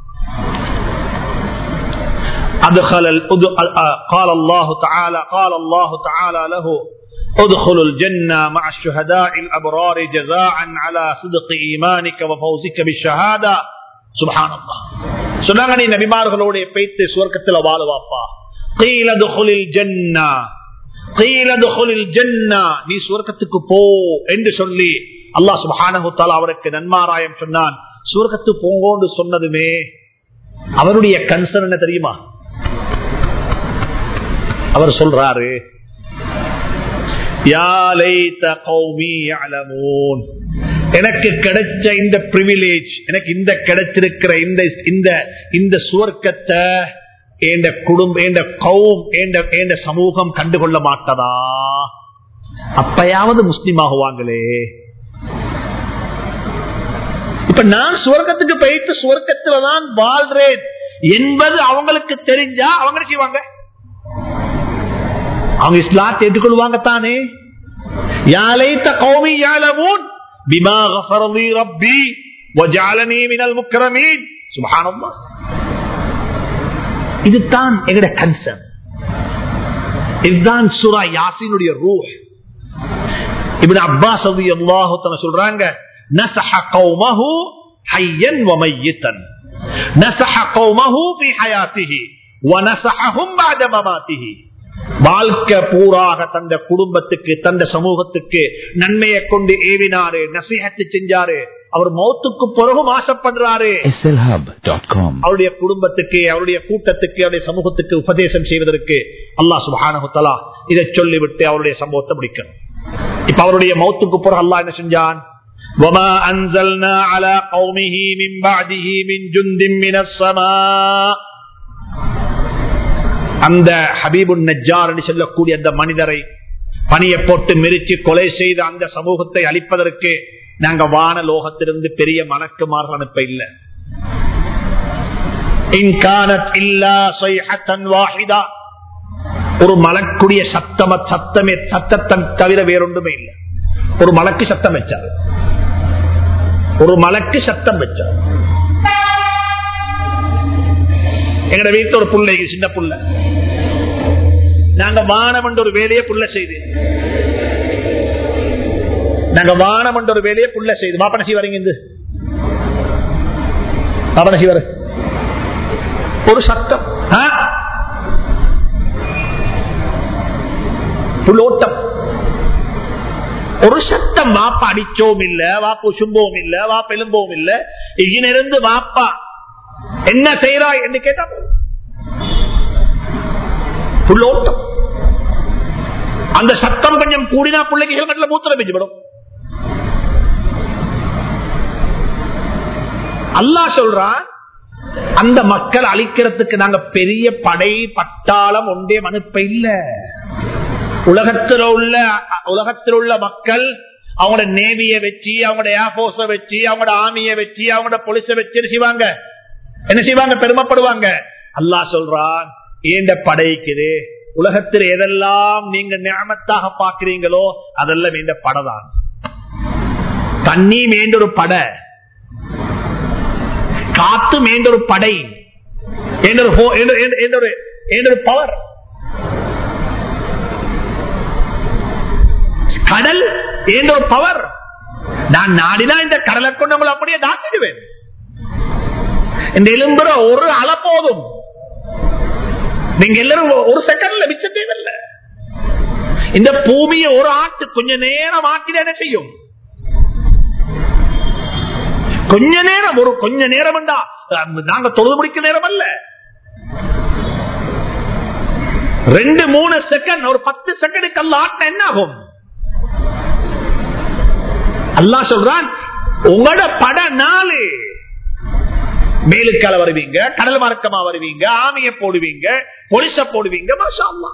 [SPEAKER 1] أدخل قال الله تعالى قال الله تعالى له ادخل الجنة مع الشهداء الأبرار جزاء على صدق إيمانك وفوزك بالشهادة சுபஹானல்லா சொன்னாங்க நீ நபிமார்களோட பேத்து சுவர்க்கத்துல வாழுவாப்பா கீழதுகுலில் ஜன்னா கீழதுகுலில் ஜன்னா நீ சுவர்க்கத்துக்கு போ என்று சொல்லி அல்லாஹ் சுபஹானஹு தஆலா அவருக்கு நன்மாராயம் சொன்னான் சுவர்க்கத்துக்கு போங்கோன்னு சொன்னதுமே அவருடைய கன்சர்ன் என்ன தெரியுமா அவர் சொல்றாரு யா லைத கௌமி யஅலமூன் எனக்கு கிடைச்ச இந்த பிரிவிலேஜ் எனக்கு இந்த கிடைச்சிருக்கிற இந்த இந்த இந்த சுவர்க்கத்தை என்ற குடும்பம் என்ற கௌம் என்ற சமூகம் கண்டுகொள்ள மாட்டதா அப்பயாவது முஸ்லீம் ஆகுவாங்களே இப்ப நான் சுவர்க்கத்துக்கு போயிட்டு சுவர்க்கத்துலதான் வாழ்றேன் என்பது அவங்களுக்கு தெரிஞ்சா அவங்க என்ன செய்வாங்க அவங்க இஸ்லாத்தை ஏற்றுக்கொள்வாங்க தானே யாழைத்த கௌமி யாழமூன் பிமா கஃபரலி ரப்பி வஜாலனி மினல் முக்கரமீன் சுபஹானல்லாஹ் இதுதான் எங்கட கன்சர்ன் இதுதான் சூரா யாசினுடைய ரூஹ் இப்னு அப்பாஸ் ரலியல்லாஹு தஆலா சொல்றாங்க நஸஹ கௌமஹு ஹய்யன் வ மையித்தன் நஸஹ கௌமஹு ஃபீ ஹயாத்திஹி வ நஸஹஹும் பஅத மமாத்திஹி வாழ்க்கை பூராக தந்த குடும்பத்துக்கு தந்த சமூகத்துக்கு நன்மையை கொண்டு ஏவினாரு நசீகத்து செஞ்சாரு அவர் மௌத்துக்கு பிறகும் ஆசைப்படுறாரு
[SPEAKER 2] slhub.com
[SPEAKER 1] அவருடைய குடும்பத்துக்கு அவருடைய கூட்டத்துக்கு அவருடைய சமூகத்துக்கு உபதேசம் செய்வதற்கு அல்லாஹ் சுபானகுத்தலா இதை சொல்லிவிட்டு அவருடைய சம்பவத்தை முடிக்கணும் இப்ப அவருடைய மௌத்துக்கு பிறகு அல்லாஹ் என்ன செஞ்சான் وما أنزلنا على قومه من بعده من جند من السماء அந்த ஹபீபுன் நஜார் என்று சொல்லக்கூடிய அந்த மனிதரை பணியை போட்டு மெரிச்சு கொலை செய்த அந்த சமூகத்தை அழிப்பதற்கு நாங்க வான லோகத்திலிருந்து பெரிய மணக்குமார்கள் அனுப்ப இல்லை ஒரு மலக்குடைய சத்தம சத்தமே சத்தத்தை தவிர வேறொன்றுமே இல்லை ஒரு மலக்கு சத்தம் வச்சார் ஒரு மலக்கு சத்தம் வச்சார் எங்கட வீட்டுல ஒரு புள்ளை சின்ன புள்ள நாங்க வானம் என்ற ஒரு வேலையை புள்ள செய்து நாங்க வானம் என்ற ஒரு வேலையை புள்ள செய்து மாப்பன செய்வாருங்க இந்த மாப்பன செய்வாரு ஒரு சத்தம் ஆ? புல்லோட்டம் ஒரு சத்தம் வாப்பா அடிச்சோம் இல்ல வாப்பு சும்போம் இல்ல வாப்ப எலும்போம் இல்ல இங்கிருந்து வாப்பா என்ன செய்யறாய் என்று கேட்டா போதும். புல்லோட்டம் அந்த சத்தம் கொஞ்சம் கூடினா பிள்ளைக்கு ஹெல்மெட்ல மூத்திரம் பெஞ்சுவிடும் அல்லாஹ் சொல்றான் அந்த மக்கள் அழிக்கிறதுக்கு நாங்க பெரிய படை பட்டாளம் ஒன்றே அனுப்ப இல்ல உலகத்தில் உள்ள உலகத்தில் உள்ள மக்கள் அவங்களோட நேவிய வச்சு அவங்களோட ஏர்போர்ஸ வச்சு அவங்களோட ஆர்மிய வச்சு அவங்களோட போலீஸ வச்சு என்ன செய்வாங்க என்ன செய்வாங்க பெருமைப்படுவாங்க அல்லாஹ் சொல்றான் ஏண்ட படைக்குது உலகத்தில் எதெல்லாம் நீங்க ஞாபகத்தாக பாக்குறீங்களோ அதெல்லாம் இந்த படைதான் தண்ணி மேண்டொரு படை காத்து மேண்டொரு படை என்னொரு ஹோ- என்னொரு- என்னொரு- என்னொரு- என்னொரு பவர் கடல் ஏண்டொரு பவர் நான் நாடினா இந்த கடலை கொண்டு நம்மளை அப்படியே தாக்கிடுவேன் இந்த எலும்புற ஒரு அலை போதும் நீங்க எல்லாரும் ஒரு செகண்ட்ல மிச்ச தேவையில்லை இந்த பூமியை ஒரு ஆட்டு கொஞ்ச நேரம் ஆட்டிட என்ன செய்யும் கொஞ்ச நேரம் ஒரு கொஞ்ச நேரம் வேண்டா நாங்க தொழுது முடிக்க நேரம் அல்ல ரெண்டு மூணு செகண்ட் ஒரு பத்து செகண்டுக்கு அல்ல ஆட்டின என்ன ஆகும் அல்லாஹ் சொல்றான் உங்களோட பட நாலு மேலுக்கால வருவீங்க கடல் மார்க்கமா வருவீங்க ஆமிய போடுவீங்க பொலிச போடுவீங்க மாஷா அல்லாஹ்.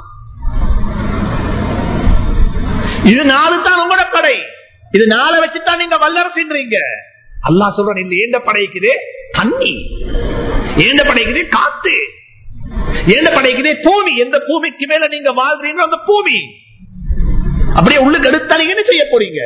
[SPEAKER 1] இது நாலு தான் உங்களோட படை இது நாளை வச்சுதான் நீங்க வல்லரசுன்றீங்க அல்லாஹ் சொல்றான் இந்த ஏண்ட படைக்குது தண்ணி ஏண்ட படைக்குது காத்து ஏண்ட படைக்குது பூமி எந்த பூமிக்கு மேல நீங்க வாழ்றீங்களோ அந்த பூமி அப்படியே உள்ளுக்கு எடுத்தா நீங்க என்ன செய்ய போறீங்க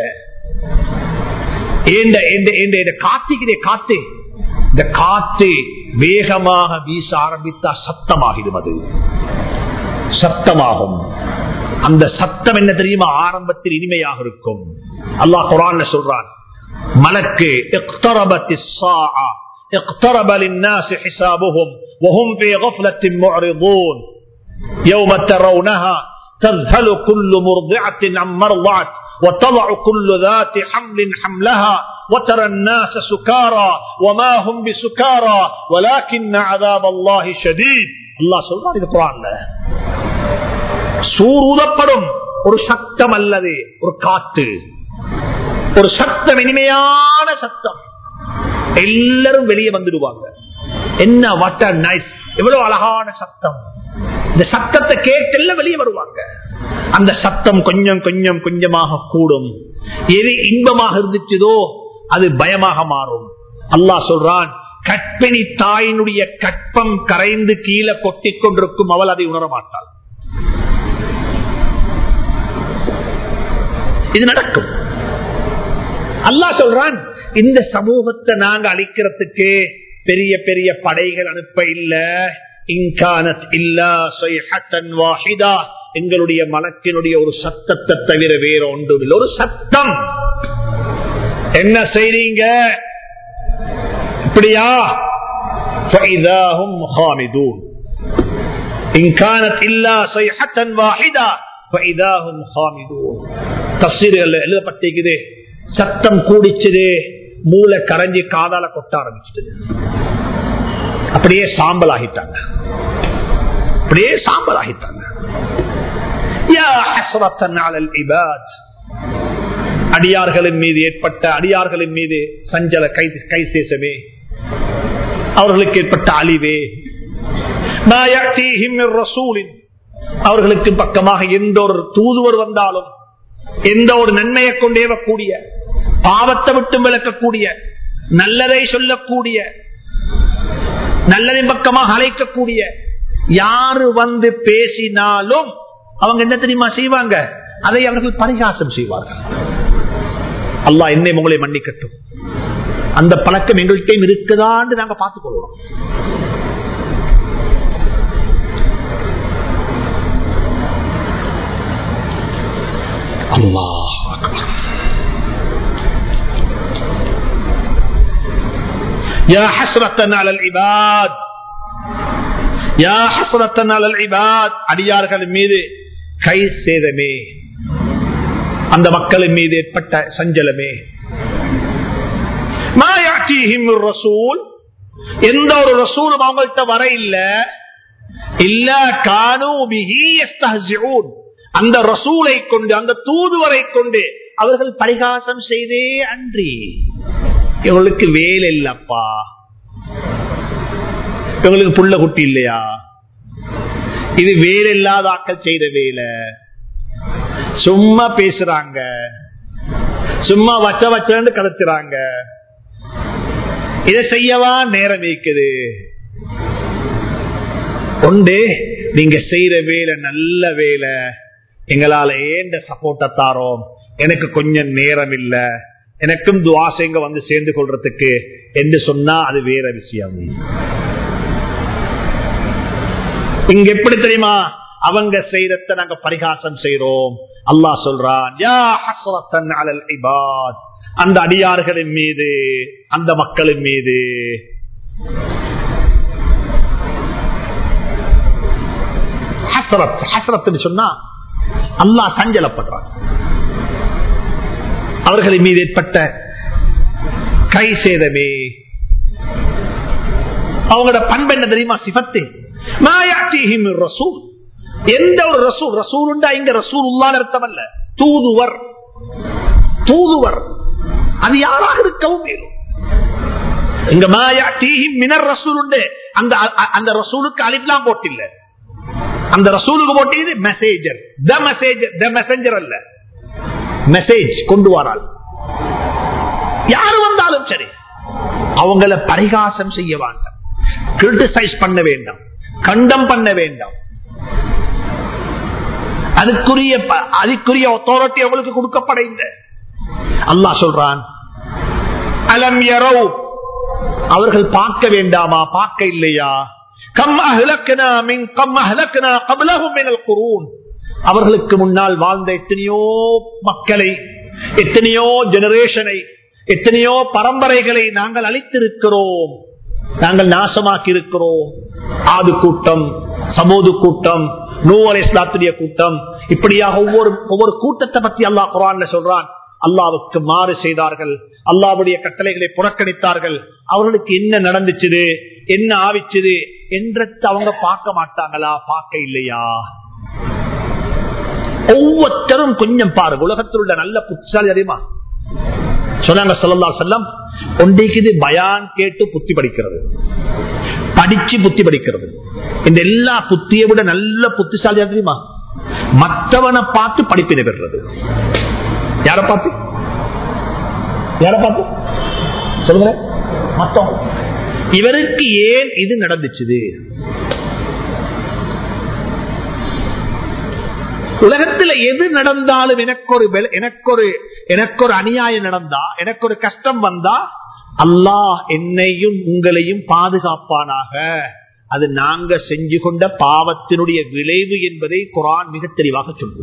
[SPEAKER 1] ஏண்ட ஏண்ட ஏண்ட ஏண்ட காத்திக்குதே காத்து இந்த காத்து வேகமாக வீச ஆரம்பித்தா சத்தமாகிடும் அது சத்தமாகும் அந்த சத்தம் என்ன தெரியுமா ஆரம்பத்தில் இனிமையாக இருக்கும் அல்லாஹ் குரான்ல சொல்றான் மலக்கு இக்தரபத்தி ஸாஅ. اقترب للناس حسابهم وهم في غفلة معرضون يوم ترونها تذهل كل مرضعة عما رضعت وتضع كل ذات حمل حملها وترى الناس سكارى وما هم بسكارى ولكن عذاب الله شديد الله சொல்றான் இது குரான்ல சூருதப்படும் ஒரு சத்தம் அல்லது ஒரு காத்து ஒரு சத்தம் இனிமையான சத்தம் எல்லாரும் வெளியே வந்துடுவாங்க என்ன வாட் நைஸ் எவ்வளவு அழகான சத்தம் இந்த சத்தத்தை கேட்டெல்லாம் வெளியே வருவாங்க அந்த சத்தம் கொஞ்சம் கொஞ்சம் கொஞ்சமாக கூடும் எது இன்பமாக இருந்துச்சதோ அது பயமாக மாறும் அல்லாஹ் சொல்றான் கற்பிணி தாயினுடைய கற்பம் கரைந்து கீழே கொட்டிக் கொண்டிருக்கும் அவள் அதை உணர மாட்டாள் இது நடக்கும் அல்லாஹ் சொல்றான் இந்த சமூகத்தை நாங்க அழிக்கிறதுக்கு பெரிய பெரிய படைகள் அனுப்ப இல்ல இன்கானத் இல்லா சொய்ஹத்தன் வாஹிதா எங்களுடைய மனத்தினுடைய ஒரு சத்தத்தை தவிர வேற ஒன்றும் இல்லை ஒரு சத்தம் என்ன செய்றீங்க இப்படியா فإذا هم خامدون إن كانت إلا صيحة واحدة فإذا هم خامدون தப்சீர்கள் எழுதப்பட்டிருக்குது சத்தம் கூடிச்சது மூளை கரைஞ்சி காதால கொட்ட ஆரம்பிச்சது அப்படியே சாம்பல் ஆகிட்டாங்க அப்படியே சாம்பல் ஆகிட்டாங்க அடியார்களின் மீது ஏற்பட்ட அடியார்களின் மீது சஞ்சல கை கை சேசமே அவர்களுக்கு ஏற்பட்ட அழிவே அவர்களுக்கு பக்கமாக எந்த ஒரு தூதுவர் வந்தாலும் எந்த ஒரு நன்மையை கொண்டேவக்கூடிய பாவத்தை விட்டு விளக்கக்கூடிய நல்லதை சொல்லக்கூடிய நல்லதின் பக்கமாக அழைக்கக்கூடிய யாரு வந்து பேசினாலும் அவங்க என்ன தெரியுமா செய்வாங்க அதை அவர்கள் பரிகாசம் செய்வார்கள் அல்லாஹ் என்னை உங்களை மன்னிக்கட்டும் அந்த பழக்கம் எங்கள்கிட்ட இருக்குதான்னு நாங்க பார்த்துக் கொள்வோம் அல்லாஹ் يا حسرة على العباد يا حسرة على العباد அடியார்கள் மீது கை சேதமே அந்த மக்களின் மீது ஏற்பட்ட சஞ்சலமே ரசூல் எந்த ஒரு ரசூலும் அவங்கள்ட்ட வர இல்ல இல்ல அந்த ரசூலை கொண்டு அந்த தூதுவரை கொண்டு அவர்கள் பரிகாசம் செய்தே அன்றி இவங்களுக்கு வேலை இல்லப்பா இவங்களுக்கு புள்ள குட்டி இல்லையா இது வேலை இல்லாத ஆக்கள் செய்த வேலை சும்மா பேசுறாங்க சும்மா வச்ச வச்சு கலத்துறாங்க இதை செய்யவா நேரம் வைக்குது ஒன்று நீங்க செய்யற வேலை நல்ல வேலை எங்களால ஏண்ட சப்போர்ட்ட தாரோம் எனக்கு கொஞ்சம் நேரம் இல்ல எனக்கும் துவாசைங்க வந்து சேர்ந்து கொள்றதுக்கு என்று சொன்னா அது வேற விஷயம் இங்க எப்படி தெரியுமா அவங்க செய்யறத நாங்க பரிகாசம் செய்யறோம் அல்லாஹ் சொல்றான் அந்த அடியார்களின் மீது அந்த மக்களின் மீது சொன்னா அல்லாஹ் சஞ்சலப்படுறான் அவர்களின் மீது ஏற்பட்ட கை சேதமே அவங்களோட பண்பு என்ன தெரியுமா சிபத்து ரசூல் எந்த ஒரு ரசூல் ரசூல் உண்டா இங்க ரசூல் உள்ளான அர்த்தம் அல்ல தூதுவர் தூதுவர் அது யாராக இருக்கவும் மேலும் இங்க மாயா தீஹிம் மினர் ரசூல் உண்டு அந்த அந்த ரசூலுக்கு அழிப்லாம் போட்டில்ல அந்த ரசூலுக்கு போட்டியது messenger the messenger the messenger அல்ல மெசேஜ் கொண்டு வரால் யாரு வந்தாலும் சரி அவங்கள பரிகாசம் செய்ய வேண்டாம் கிரிட்டிசைஸ் பண்ண வேண்டாம் கண்டம் பண்ண வேண்டாம் அதுக்குரிய அதுக்குரிய அத்தாரிட்டி அவங்களுக்கு கொடுக்கப்பட இல்லை அல்லாஹ் சொல்றான் அலம் யரவு அவர்கள் பார்க்க வேண்டாமா பார்க்க இல்லையா கம் அஹ்லக்னா மின் கம் அஹ்லக்னா கப்லஹும் மினல் குரூன் அவர்களுக்கு முன்னால் வாழ்ந்த எத்தனையோ மக்களை எத்தனையோ ஜெனரேஷனை எத்தனையோ பரம்பரைகளை நாங்கள் அளித்திருக்கிறோம் நாங்கள் நாசமாக்கி இருக்கிறோம் ஆது கூட்டம் சமூது கூட்டம் நூவல் இஸ்லாத்துடைய கூட்டம் இப்படியாக ஒவ்வொரு ஒவ்வொரு கூட்டத்தை பத்தி அல்லாஹ் குரான்ல சொல்றான் அல்லாவுக்கு மாறு செய்தார்கள் அல்லாவுடைய கட்டளைகளை புறக்கணித்தார்கள் அவர்களுக்கு என்ன நடந்துச்சுது என்ன ஆவிச்சுது என்றத்தை அவங்க பார்க்க மாட்டாங்களா பார்க்க இல்லையா ஒவ்வொருத்தரும் கொஞ்சம் பாருங்க உலகத்தில் உள்ள நல்ல புத்திசாலி அறியுமா சொன்னாங்க சொல்லல்லா செல்லம் ஒன்றைக்கு பயான் கேட்டு புத்தி படிக்கிறது படிச்சு புத்தி படிக்கிறது இந்த எல்லா புத்தியை விட நல்ல புத்திசாலியா தெரியுமா மற்றவனை பார்த்து படிப்பினை பெறுறது யார பார்த்து யார பார்த்து சொல்லுங்க மத்தவங்க இவருக்கு ஏன் இது நடந்துச்சுது உலகத்துல எது நடந்தாலும் எனக்கு ஒரு எனக்கு ஒரு எனக்கு ஒரு அநியாயம் நடந்தா எனக்கு ஒரு கஷ்டம் வந்தா அல்லாஹ் என்னையும் உங்களையும் பாதுகாப்பானாக அது நாங்க செஞ்சு கொண்ட பாவத்தினுடைய விளைவு என்பதை குரான் மிக தெளிவாக சொல்லுது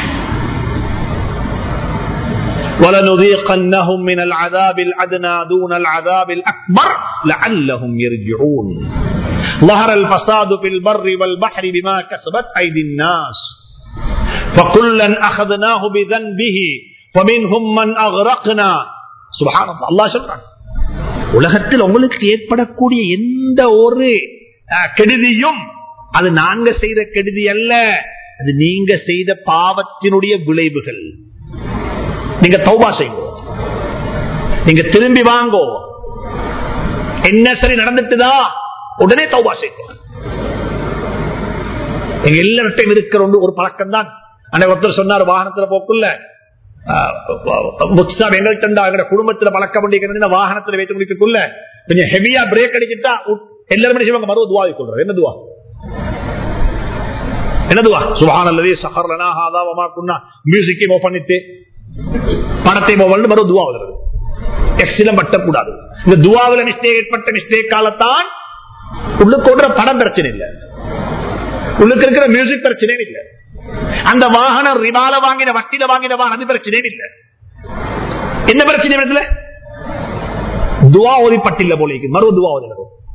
[SPEAKER 1] ولنذيقنهم من العذاب الأدنى دون العذاب الأكبر لعلهم يرجعون ظهر الفساد في البر والبحر بما كسبت أيدي الناس فكلا أخذناه بذنبه ومنهم من أغرقنا سبحان الله الله சொல்றான் உலகத்தில் உங்களுக்கு ஏற்படக்கூடிய எந்த ஒரு கெடுதியும் அது நாங்க செய்த கெடுதி அல்ல அது நீங்க செய்த பாவத்தினுடைய விளைவுகள் நீங்க தௌபா செய்யுங்க நீங்க திரும்பி வாங்கோ என்ன சரி நடந்துட்டுதா உடனே தௌபா செய்யுங்க எங்க எல்லார்ட்டையும் இருக்கிற ஒரு பழக்கம் தான் அன்னைக்கு ஒருத்தர் சொன்னார் வாகனத்துல போக்குள்ள எங்கள்கிட்ட குடும்பத்துல பழக்கம் பண்ணிக்கிறது வாகனத்துல வைத்து முடிக்கக்குள்ள கொஞ்சம் ஹெவியா பிரேக் அடிக்கிட்டா எல்லாரும் செய்வாங்க மறுவ துவா கொள்றது என்ன துவா என்ன துவா சுபான் அல்லது சஹர்லனா ஹாதாவமா குன்னா மியூசிக்கை மோ பண்ணிட்டு பணத்தை மோ வந்து மறுவ துவா வருது எக்ஸிலம் பட்டக்கூடாது இந்த துவாவில் மிஸ்டேக் ஏற்பட்ட மிஸ்டேக் காலத்தான் உள்ளுக்கு ஒன்ற படம் பிரச்சனை இல்லை உள்ளுக்கு இருக்கிற மியூசிக் பிரச்சனையும் இல்லை அந்த வாகனம் ரிவால வாங்கின வட்டியில வாங்கின வாகனம் அது பிரச்சனையும் இல்லை என்ன பிரச்சனை இடத்துல துவா ஓதி பட்டில்ல போல இருக்கு மறுவ துவா ஓதி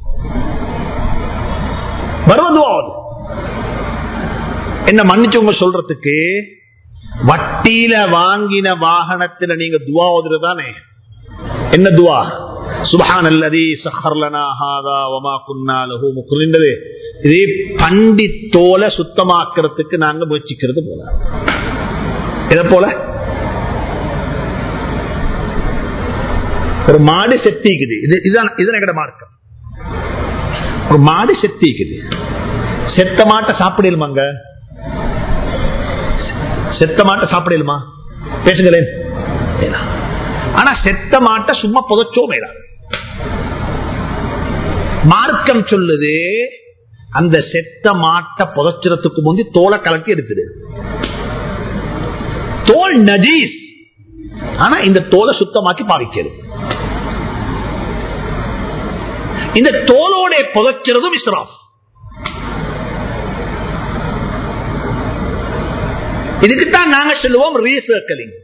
[SPEAKER 1] மறுவ துவா ஓது என்ன மன்னிச்சு உங்க சொல்றதுக்கு வட்டியில வாங்கின வாகனத்துல நீங்க துவா ஓதுறதானே என்ன துவா சுபஹான் அல்லதி சஹர்லனா ஹாதா வமா குன்னா லஹு முக்ரின்றது இதே பண்டி தோலை சுத்தமாக்குறதுக்கு நாங்க முயற்சிக்கிறது போல இதை போல ஒரு மாடு செத்திக்குது இது இதுதான் இதுதான் எங்கட மார்க்கம் ஒரு மாடு செத்திக்குது செத்த மாட்டை சாப்பிடலுமாங்க செத்த மாட்டை சாப்பிடலுமா பேசுங்களேன் ஆனா செத்த மாட்டை சும்மா புதைச்சோ மேலாம் மார்க்கம் சொல்லுது அந்த செத்த மாட்டை புதைச்சிடத்துக்கு முந்தி தோலை கலக்கி எடுத்துடு தோல் நஜீஸ் ஆனா இந்த தோலை சுத்தமாக்கி பாவிக்கிறது இந்த தோலோட புதைச்சிறதும் இஸ்ராஃப் இதுக்குத்தான் நாங்க சொல்லுவோம் ரீசர்க்கலிங்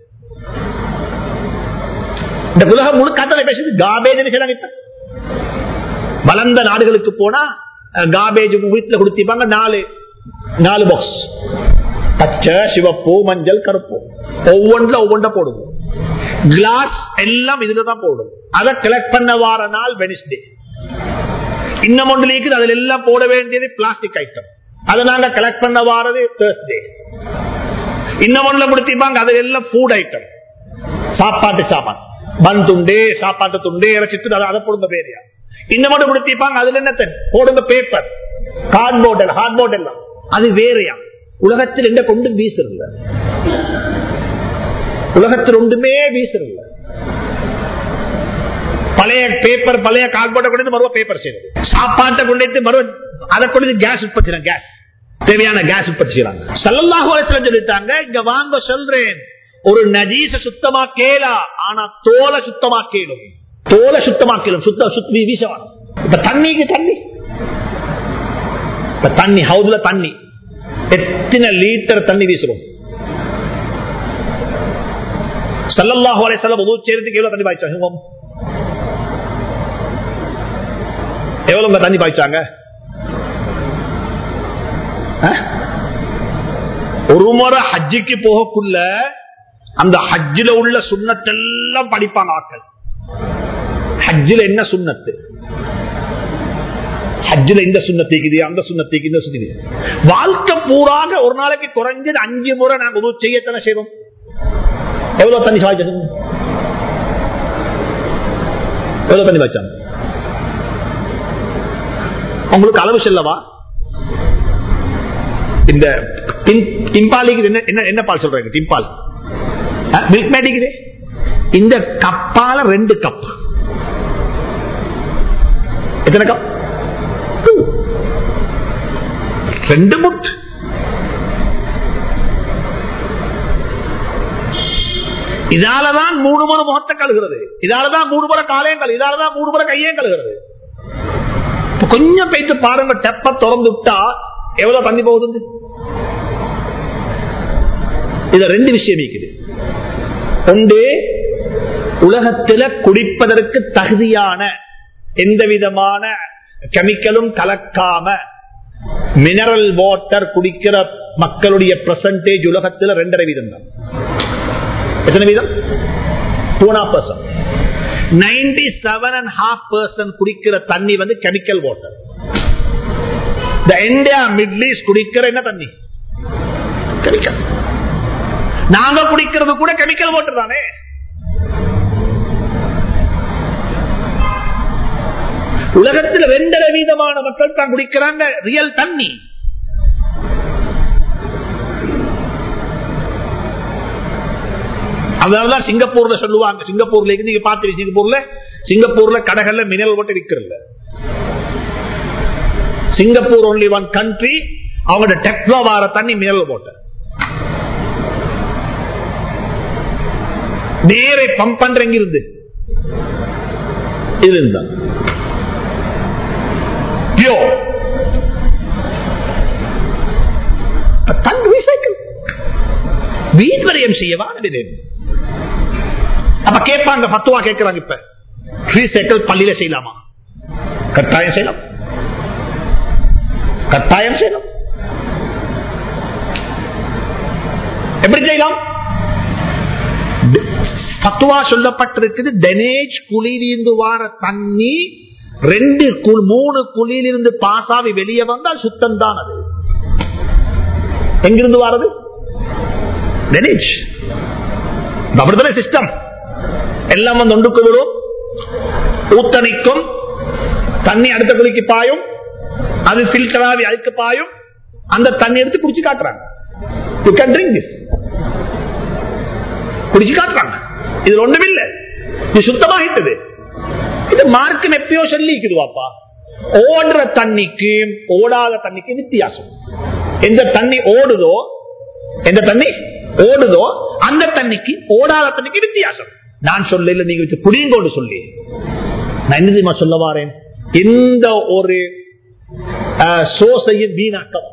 [SPEAKER 1] இந்த உலகம் முழுக்காத்த பேசுது காபேஜ் வளர்ந்த நாடுகளுக்கு போனா காபேஜ் வீட்டுல கொடுத்திருப்பாங்க நாலு நாலு பாக்ஸ் பச்சை சிவப்பு மஞ்சள் கருப்பு ஒவ்வொன்றுல ஒவ்வொன்ற போடுவோம் கிளாஸ் எல்லாம் இதுலதான் போடும் அதை கலெக்ட் பண்ண வார நாள் வெனிஸ்டே இன்னும் ஒன்று இருக்குது அதுல எல்லாம் போட வேண்டியது பிளாஸ்டிக் ஐட்டம் அதை நாங்க கலெக்ட் பண்ண வாரது தேர்ஸ்டே இன்னும் ஒண்ணுல முடித்திருப்பாங்க அதுல எல்லாம் ஃபுட் ஐட்டம் சாப்பாட்டு சாப்பாடு மண் துண்டு சாப்பாட்டு துண்டு இறைச்சி துண்டு அதை போடுங்க பேரியா இன்னும் மட்டும் முடித்திருப்பாங்க அதுல என்ன போடுங்க பேப்பர் கார்ட்போர்ட் ஹார்ட்போர்ட் எல்லாம் அது வேறையா உலகத்தில் எந்த கொண்டு வீசுறதுல உலகத்தில் ஒன்றுமே வீசுறதில்ல பழைய பேப்பர் பழைய கார்ட்போர்டை கொண்டு மறுவ பேப்பர் செய்யறது சாப்பாட்டை கொண்டு மறுவ அதை கொண்டு கேஸ் உற்பத்தி கேஸ் தேவையான கேஸ் உற்பத்தி செய்யறாங்க சல்லாஹு சொல்லிட்டாங்க இங்க வாங்க சொல்றேன் ஒரு நஜீச சுத்தமா கேளா ஆனா தோலை சுத்தமா கேளும் தோலை சுத்தமா கேளும் சுத்த சுத்தி வீசவான இப்ப தண்ணிக்கு தண்ணி இப்ப தண்ணி ஹவுதுல தண்ணி எத்தனை லீட்டர் தண்ணி வீசுறோம் சல்லல்லாஹு அலைஹி வஸல்லம் உது செய்யறதுக்கு எவ்வளவு தண்ணி பாய்ச்சோம் எவ்வளவு தண்ணி பாய்ச்சாங்க அஹ்? ஒரு முறை ஹஜ்ஜிக்கு போகக்குள்ள அந்த ஹஜ்ஜில உள்ள சுண்ணத்தெல்லாம் படிப்பாங்க ஆக்கள் ஹஜ்ஜில என்ன சுண்ணத்து ஹஜ்ஜில இந்த சுண்ணத்திக்குது அந்த சுண்ணத்திக்கு இந்த சுண்ணி வாழ்க்கை பூராக ஒரு நாளைக்கு குறைஞ்சது அஞ்சு முறை நாங்க உதவு செய்யத்தானே செய்வோம் எவ்வளவு தண்ணி சாய்ச்சது எவ்வளவு தண்ணி வச்சாங்க உங்களுக்கு அளவு செல்லவா இந்த டிம்- டிம்பாலிக்கு என்ன என்ன என்ன பால் சொல்றாங்க டிம்பால் மில்க் மேடிக்குது இந்த கப்பால ரெண்டு கப் எத்தனை கப் Two. ரெண்டு முட் இதாலதான் மூணு முறை முகத்தை கழுகிறது இதாலதான் மூணு முறை காலையும் கழு இதாலதான் மூணு முறை கையையும் கழுகிறது இப்ப கொஞ்சம் பேச்சு பாருங்க டெப்ப திறந்து விட்டா எவ்வளவு தண்ணி போகுது இதுல ரெண்டு விஷயம் இருக்குது ஒன்று உலகத்துல குடிப்பதற்கு தகுதியான எந்த விதமான கெமிக்கலும் கலக்காம மினரல் வாட்டர் குடிக்கிற மக்களுடைய பெர்சன்டேஜ் உலகத்துல ரெண்டரை வீதம் தான் எத்தனை வீதம் two percent ninety seven and half percent குடிக்கிற தண்ணி வந்து கெமிக்கல் வாட்டர் இந்த இந்தியா மிடில் ஈஸ்ட் குடிக்கிற என்ன தண்ணி கெமிக்கல் நாங்க குடிக்கிறது கூட கெமிக்கல் வாட்டர் தானே உலகத்தில் ரெண்டரை வீதமான மக்கள் தான் குடிக்கிறாங்க ரியல் தண்ணி அதனாலதான் சிங்கப்பூர்ல சொல்லுவாங்க சிங்கப்பூர்ல இருந்து நீங்க பாத்து சிங்கப்பூர்ல சிங்கப்பூர்ல கடைகள்ல மினரல் வாட்டர் விற்கிறல்ல சிங்கப்பூர் ஒன்லி ஒன் கண்ட்ரி அவங்களோட டெக்னோ வார தண்ணி மினரல் வாட்டர் நேரே பம்ப் பண்ற எங்க இருந்து இருந்தா பியோர் தன் ரீசைக்கிள் வீண் விரயம் செய்ய வாங்கினது அப்ப கேட்பாங்க பத்துவா கேட்கிறாங்க இப்ப ரீசைக்கிள் பள்ளியில செய்யலாமா கட்டாயம் செய்யலாம் கட்டாயம் செய்யலாம் எப்படி செய்யலாம் பத்துவா சொல்லப்பட்டிருக்குது டெனேஜ் குளிரிந்து வார தண்ணி ரெண்டு கு- மூணு குழியிலிருந்து பாசாவி வெளியே வந்தால் சுத்தம் தான் அது எங்கிருந்து வாரது டெனேஜ் அப்படித்தானே சிஸ்டம் எல்லாம் வந்து ஒன்றுக்கு விடும் ஊத்தணிக்கும் தண்ணி அடுத்த குழிக்கு பாயும் அது பில்டராவி அழுக்கு பாயும் அந்த தண்ணி எடுத்து குடிச்சு காட்டுறாங்க யூ கேன் ட்ரிங்க் திஸ் குடிச்சு காட்டுறாங்க இது ஒண்ணுமில்லை இது சுத்தமாகிட்டது இது மார்க்கம் எப்பயோ சொல்லிக்குதுவாப்பா ஓடுற தண்ணிக்கு ஓடாத தண்ணிக்கு வித்தியாசம் எந்த தண்ணி ஓடுதோ எந்த தண்ணி ஓடுதோ அந்த தண்ணிக்கு ஓடாத தண்ணிக்கு வித்தியாசம் நான் சொல்ல நீங்க வச்சு குடிங்கோடு சொல்லி நான் என்ன தெரியுமா சொல்ல வாரேன் எந்த ஒரு அஹ், சோசையும் வீணாக்கவும்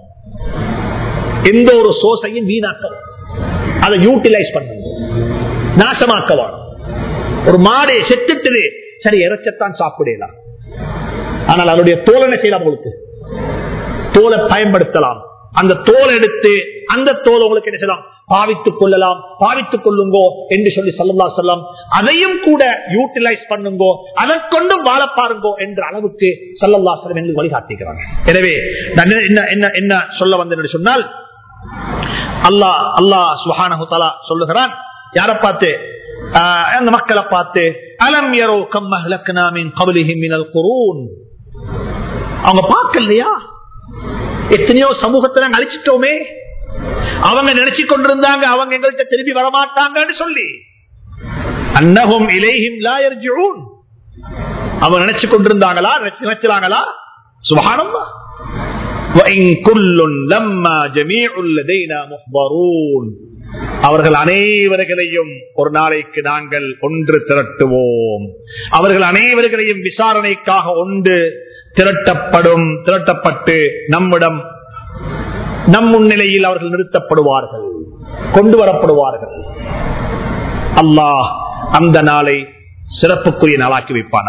[SPEAKER 1] எந்த ஒரு சோசையும் வீணாக்கவும் அதை யூட்டிலைஸ் பண்ணுங்க நாசமாக்கவா ஒரு மாடு செத்துட்டு சரி இறைச்சத்தான் சாப்பிடலாம் ஆனால் அவருடைய தோலனை செய்யலாம் உங்களுக்கு தோலை பயன்படுத்தலாம் அந்த தோல் எடுத்து அந்த தோல் உங்களுக்கு என்ன செய்யலாம் பாவித்துக் கொள்ளலாம் பாவித்துக் கொள்ளுங்கோ என்று சொல்லி சொல்லலாம் சொல்லலாம் அதையும் கூட யூட்டிலைஸ் பண்ணுங்கோ அதை கொண்டும் வாழ பாருங்கோ என்ற அளவுக்கு சல்லல்லா செல்லம் எங்களுக்கு வழிகாட்டிக்கிறாங்க எனவே நான் என்ன- என்ன என்ன என்ன சொல்ல வந்தேன் என்று சொன்னால் அல்லாஹ் அல்லாஹ் சுஹானஹு தஆலா சொல்லுகிறான் யாரை பார்த்து ஆஹ், அந்த மக்களை பார்த்து அலம் யரோ கம் அஹ்லக்னா மின் கப்லிஹிம் மினல் குரூன் அவங்க பார்க்கலையா எத்தனையோ சமூகத்தை நாங்க அழிச்சிட்டோமே அவங்க நினைச்சு கொண்டிருந்தாங்க அவங்க எங்கள்கிட்ட திரும்பி வரமாட்டாங்கன்னு சொல்லி அன்னஹும் இலைஹிம் லா யர்ஜிஊன் அவங்க நினைச்சு கொண்டிருந்தாங்களா நினைச்சாங்களா சுபஹானல்லாஹ் وَإِن كُلٌّ لَمَّا جَمِيعٌ لَدَيْنَا مُحْضَرُونَ அவர்கள் அனைவர்களையும் ஒரு நாளைக்கு நாங்கள் ஒன்று திரட்டுவோம் அவர்கள் அனைவர்களையும் விசாரணைக்காக ஒன்று திரட்டப்படும் திரட்டப்பட்டு நம்மிடம் நம் முன்னிலையில் அவர்கள் நிறுத்தப்படுவார்கள் கொண்டு வரப்படுவார்கள் அல்லாஹ் அந்த நாளை சிறப்புக்குரிய நாளாக்கி வைப்பானார்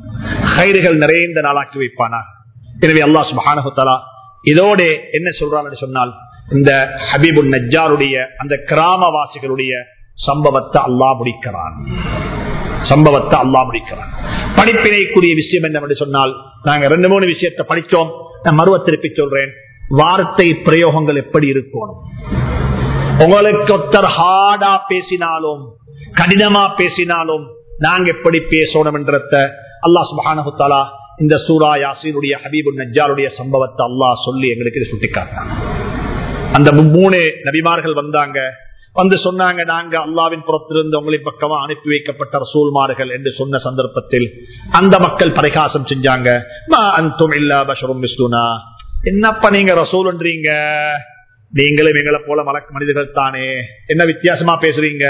[SPEAKER 1] கயிறுகள் நிறைந்த நாளாக்கி வைப்பானா எனவே அல்லாஹ் சுபானகுத்தலா இதோட என்ன சொல்றான்னு சொன்னால் இந்த ஹபீபுல் நஜ்ஜாருடைய அந்த கிராமவாசிகளுடைய சம்பவத்தை அல்லாஹ் முடிக்கிறான் சம்பவத்தை அல்லாஹ் முடிக்கிறான் படிப்பினைக்குரிய விஷயம் என்னவென்று சொன்னால் நாங்க ரெண்டு மூணு விஷயத்தை படிச்சோம் நான் மறுவ திருப்பி சொல்றேன் வார்த்தை பிரயோகங்கள் எப்படி இருக்கணும் உங்களுக்கு ஒருத்தர் ஹார்டா பேசினாலும் கடினமா பேசினாலும் நாங்க எப்படி பேசணும் என்றத அல்லாஹ் சுபானகுத்தாலா இந்த சூரா யாசீனுடைய ஹபீபு நஜ்ஜாருடைய சம்பவத்தை அல்லாஹ் சொல்லி எங்களுக்கு சுட்டிக்காட்டான் அந்த மூணு நபிமார்கள் வந்தாங்க வந்து சொன்னாங்க நாங்க அல்லாவின் புறத்திலிருந்து உங்களின் பக்கமா அனுப்பி வைக்கப்பட்ட ரசூல்மார்கள் என்று சொன்ன சந்தர்ப்பத்தில் அந்த மக்கள் பரிகாசம் செஞ்சாங்க என்னப்பா நீங்க ரசூல்ன்றீங்க நீங்களும் எங்களை போல மலக்கு மனிதர்கள் தானே என்ன வித்தியாசமா பேசுறீங்க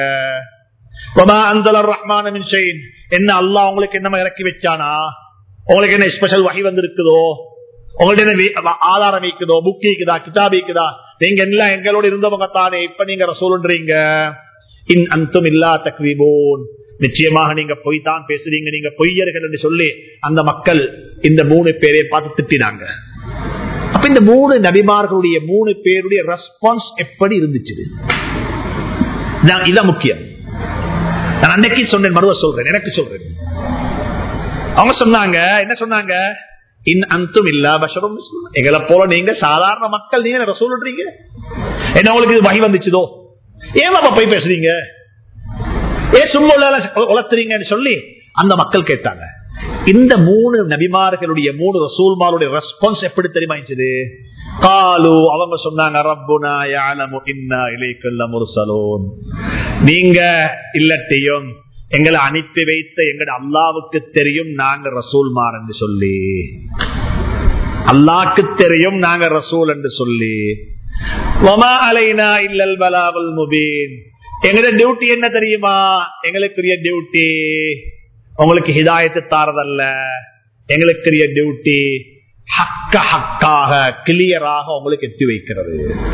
[SPEAKER 1] என்ன அல்லா உங்களுக்கு என்ன இறக்கி வச்சானா உங்களுக்கு என்ன ஸ்பெஷல் வகை வந்திருக்குதோ உங்கள்ட்ட என்ன ஆதாரம் இருக்குதோ புக் இருக்குதா கிதாப் இருக்குதா நீங்க எல்லாம் எங்களோட இருந்தவங்க தானே இப்ப நீங்க ரசூல்ன்றீங்க இன் அந்தும் இல்லா தக்வீபோன் நிச்சயமாக நீங்க பொய் தான் பேசுறீங்க நீங்க பொய்யர்கள் என்று சொல்லி அந்த மக்கள் இந்த மூணு பேரை பார்த்து திட்டினாங்க அப்ப இந்த மூணு நபிமார்களுடைய மூணு பேருடைய ரெஸ்பான்ஸ் எப்படி இருந்துச்சு இதான் முக்கியம் நான் அன்னைக்கு சொன்னேன் மறுவ சொல்றேன் எனக்கு சொல்றேன் அவங்க சொன்னாங்க என்ன சொன்னாங்க இன் அந்தும் இல்ல பஷரும் எங்களை போல நீங்க சாதாரண மக்கள் நீங்க சொல்றீங்க என்ன உங்களுக்கு இது வகை வந்துச்சுதோ ஏன் போய் பேசுறீங்க ஏன் சும்மா உளத்துறீங்கன்னு சொல்லி அந்த மக்கள் கேட்டாங்க இந்த மூணு நபிமார்களுடைய மூணு ரசூல்மாருடைய ரெஸ்பான்ஸ் எப்படி தெரியுமா காலு அவங்க சொன்னாங்க ரப்புனா யாலமு இன்னா இலைக்கல்ல முருசலோன் நீங்க இல்லட்டையும் எங்களை அனுப்பி வைத்த எங்கட அல்லாவுக்கு தெரியும் நாங்க ரசூல்மார் என்று சொல்லி அல்லாக்கு தெரியும் நாங்க ரசூல் என்று சொல்லி அலைனா இல்லல் பலாவல் முபீன் எங்கட டியூட்டி என்ன தெரியுமா எங்களுக்குரிய டியூட்டி உங்களுக்கு ஹிதாயத்து தாரதல்ல எங்களுக்குரிய டியூட்டி ஹக்க ஹக்காக கிளியராக உங்களுக்கு எத்தி வைக்கிறது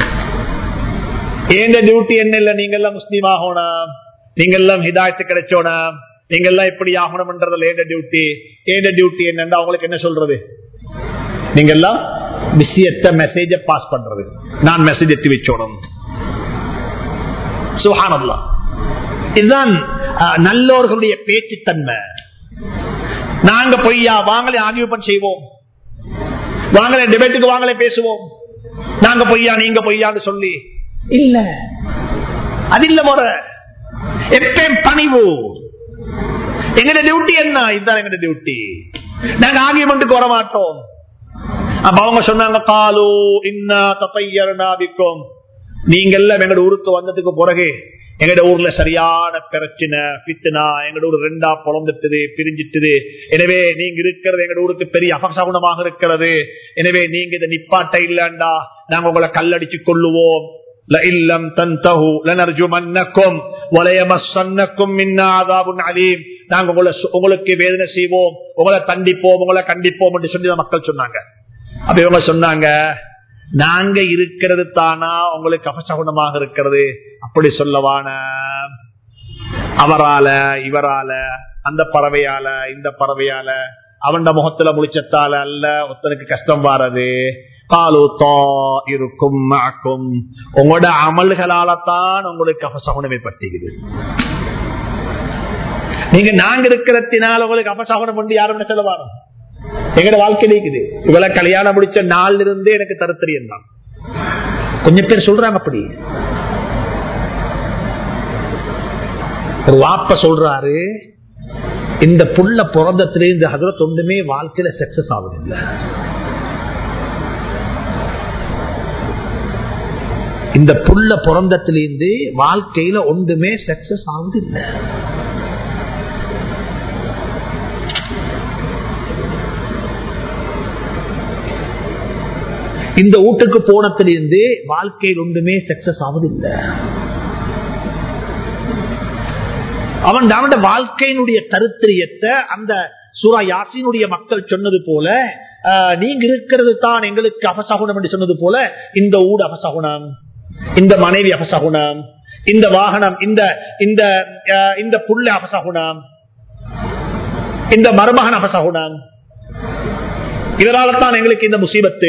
[SPEAKER 1] ஏங்க டியூட்டி என்ன இல்ல நீங்க எல்லாம் முஸ்லீம் ஆகணும் நீங்க எல்லாம் ஹிதாயத்து கிடைச்சோணும் நீங்க எல்லாம் எப்படி ஆகணும்ன்றதுல ஏண்ட டியூட்டி ஏண்ட டியூட்டி என்னன்னா அவங்களுக்கு என்ன சொல்றது நீங்க எல்லாம் விஷயத்த மெசேஜ பாஸ் பண்றது நான் மெசேஜ் எத்தி வச்சோணும் சுஹானல்லா இதுதான் நல்லோர்களுடைய பேச்சு தன்மை நாங்க பொய்யா வாங்களே ஆகியோபன் செய்வோம் வாங்களே டிபேட்டுக்கு வாங்களே பேசுவோம் நாங்க பொய்யா நீங்க பொய்யான்னு சொல்லி இல்ல அது இல்ல முறை எப்பயும் பணிவு எங்கட டியூட்டி என்ன இதுதான் எங்கட டியூட்டி நாங்க ஆகியமெண்ட்டுக்கு வர மாட்டோம் அப்ப அவங்க சொன்னாங்க காலு இன்னா தப்பையர்னாபிக்கும் நீங்க எல்லாம் எங்கட ஊருக்கு வந்ததுக்கு பிறகு எங்கட ஊர்ல சரியான பிரச்சனை பித்துனா எங்கட ஊர் ரெண்டா புலந்துட்டுது பிரிஞ்சிட்டுது எனவே நீங்க இருக்கிறது எங்கட ஊருக்கு பெரிய அபசகுணமாக இருக்கிறது எனவே நீங்க இதை நிப்பாட்ட இல்லண்டா நாங்க உங்களை கல்லடிச்சு கொள்ளுவோம் உங்களுக்கு வேதனை செய்வோம் உங்களை தண்டிப்போம் உங்களை கண்டிப்போம் என்று சொல்லி மக்கள் சொன்னாங்க அப்ப இவங்க சொன்னாங்க நாங்க இருக்கிறது தானா உங்களுக்கு அபசகுணமாக இருக்கிறது அப்படி சொல்லவான அவரால இவரால அந்த பறவையால இந்த பறவையால அவன் முகத்துல முடிச்சத்தால அல்ல ஒருத்தனுக்கு கஷ்டம் வாரது இருக்கும் உங்களோட அமல்களால தான் உங்களுக்கு அபசகுணம் ஏற்பட்டுகிறது நீங்க நாங்க இருக்கிறத்தினால் உங்களுக்கு அபசகுணம் பண்ணி யாரும் செலவானோம் எங்கட வாழ்க்கை இருக்குது இவளை கல்யாணம் முடிச்ச நாள் இருந்தே எனக்கு தருத்தரியம் தான் கொஞ்சம் பேர் சொல்றாங்க அப்படி ஒரு வாப்ப சொல்றாரு இந்த புள்ள பிறந்தத்திலே இந்த ஹதரத் ஒன்றுமே வாழ்க்கையில சக்சஸ் ஆகுதில்லை இந்த புள்ள பிறந்தத்திலிருந்து வாழ்க்கையில ஒன்றுமே சக்சஸ் ஆகுதில்லை இந்த வீட்டுக்கு போனத்திலிருந்து வாழ்க்கையில் ஒன்றுமே சக்சஸ் ஆவதில்லை அவன் அவனோட வாழ்க்கையினுடைய தருத்திரியத்தை அந்த சூரா யாசினுடைய மக்கள் சொன்னது போல நீங்க இருக்கிறது தான் எங்களுக்கு அபசகுணம் என்று சொன்னது போல இந்த ஊடு அபசகுணம் இந்த மனைவி அபசகுணம் இந்த வாகனம் இந்த இந்த இந்த புள்ள அபசகுணம் இந்த மருமகன் அபசகுணன் இதனால தான் எங்களுக்கு இந்த முசீபத்து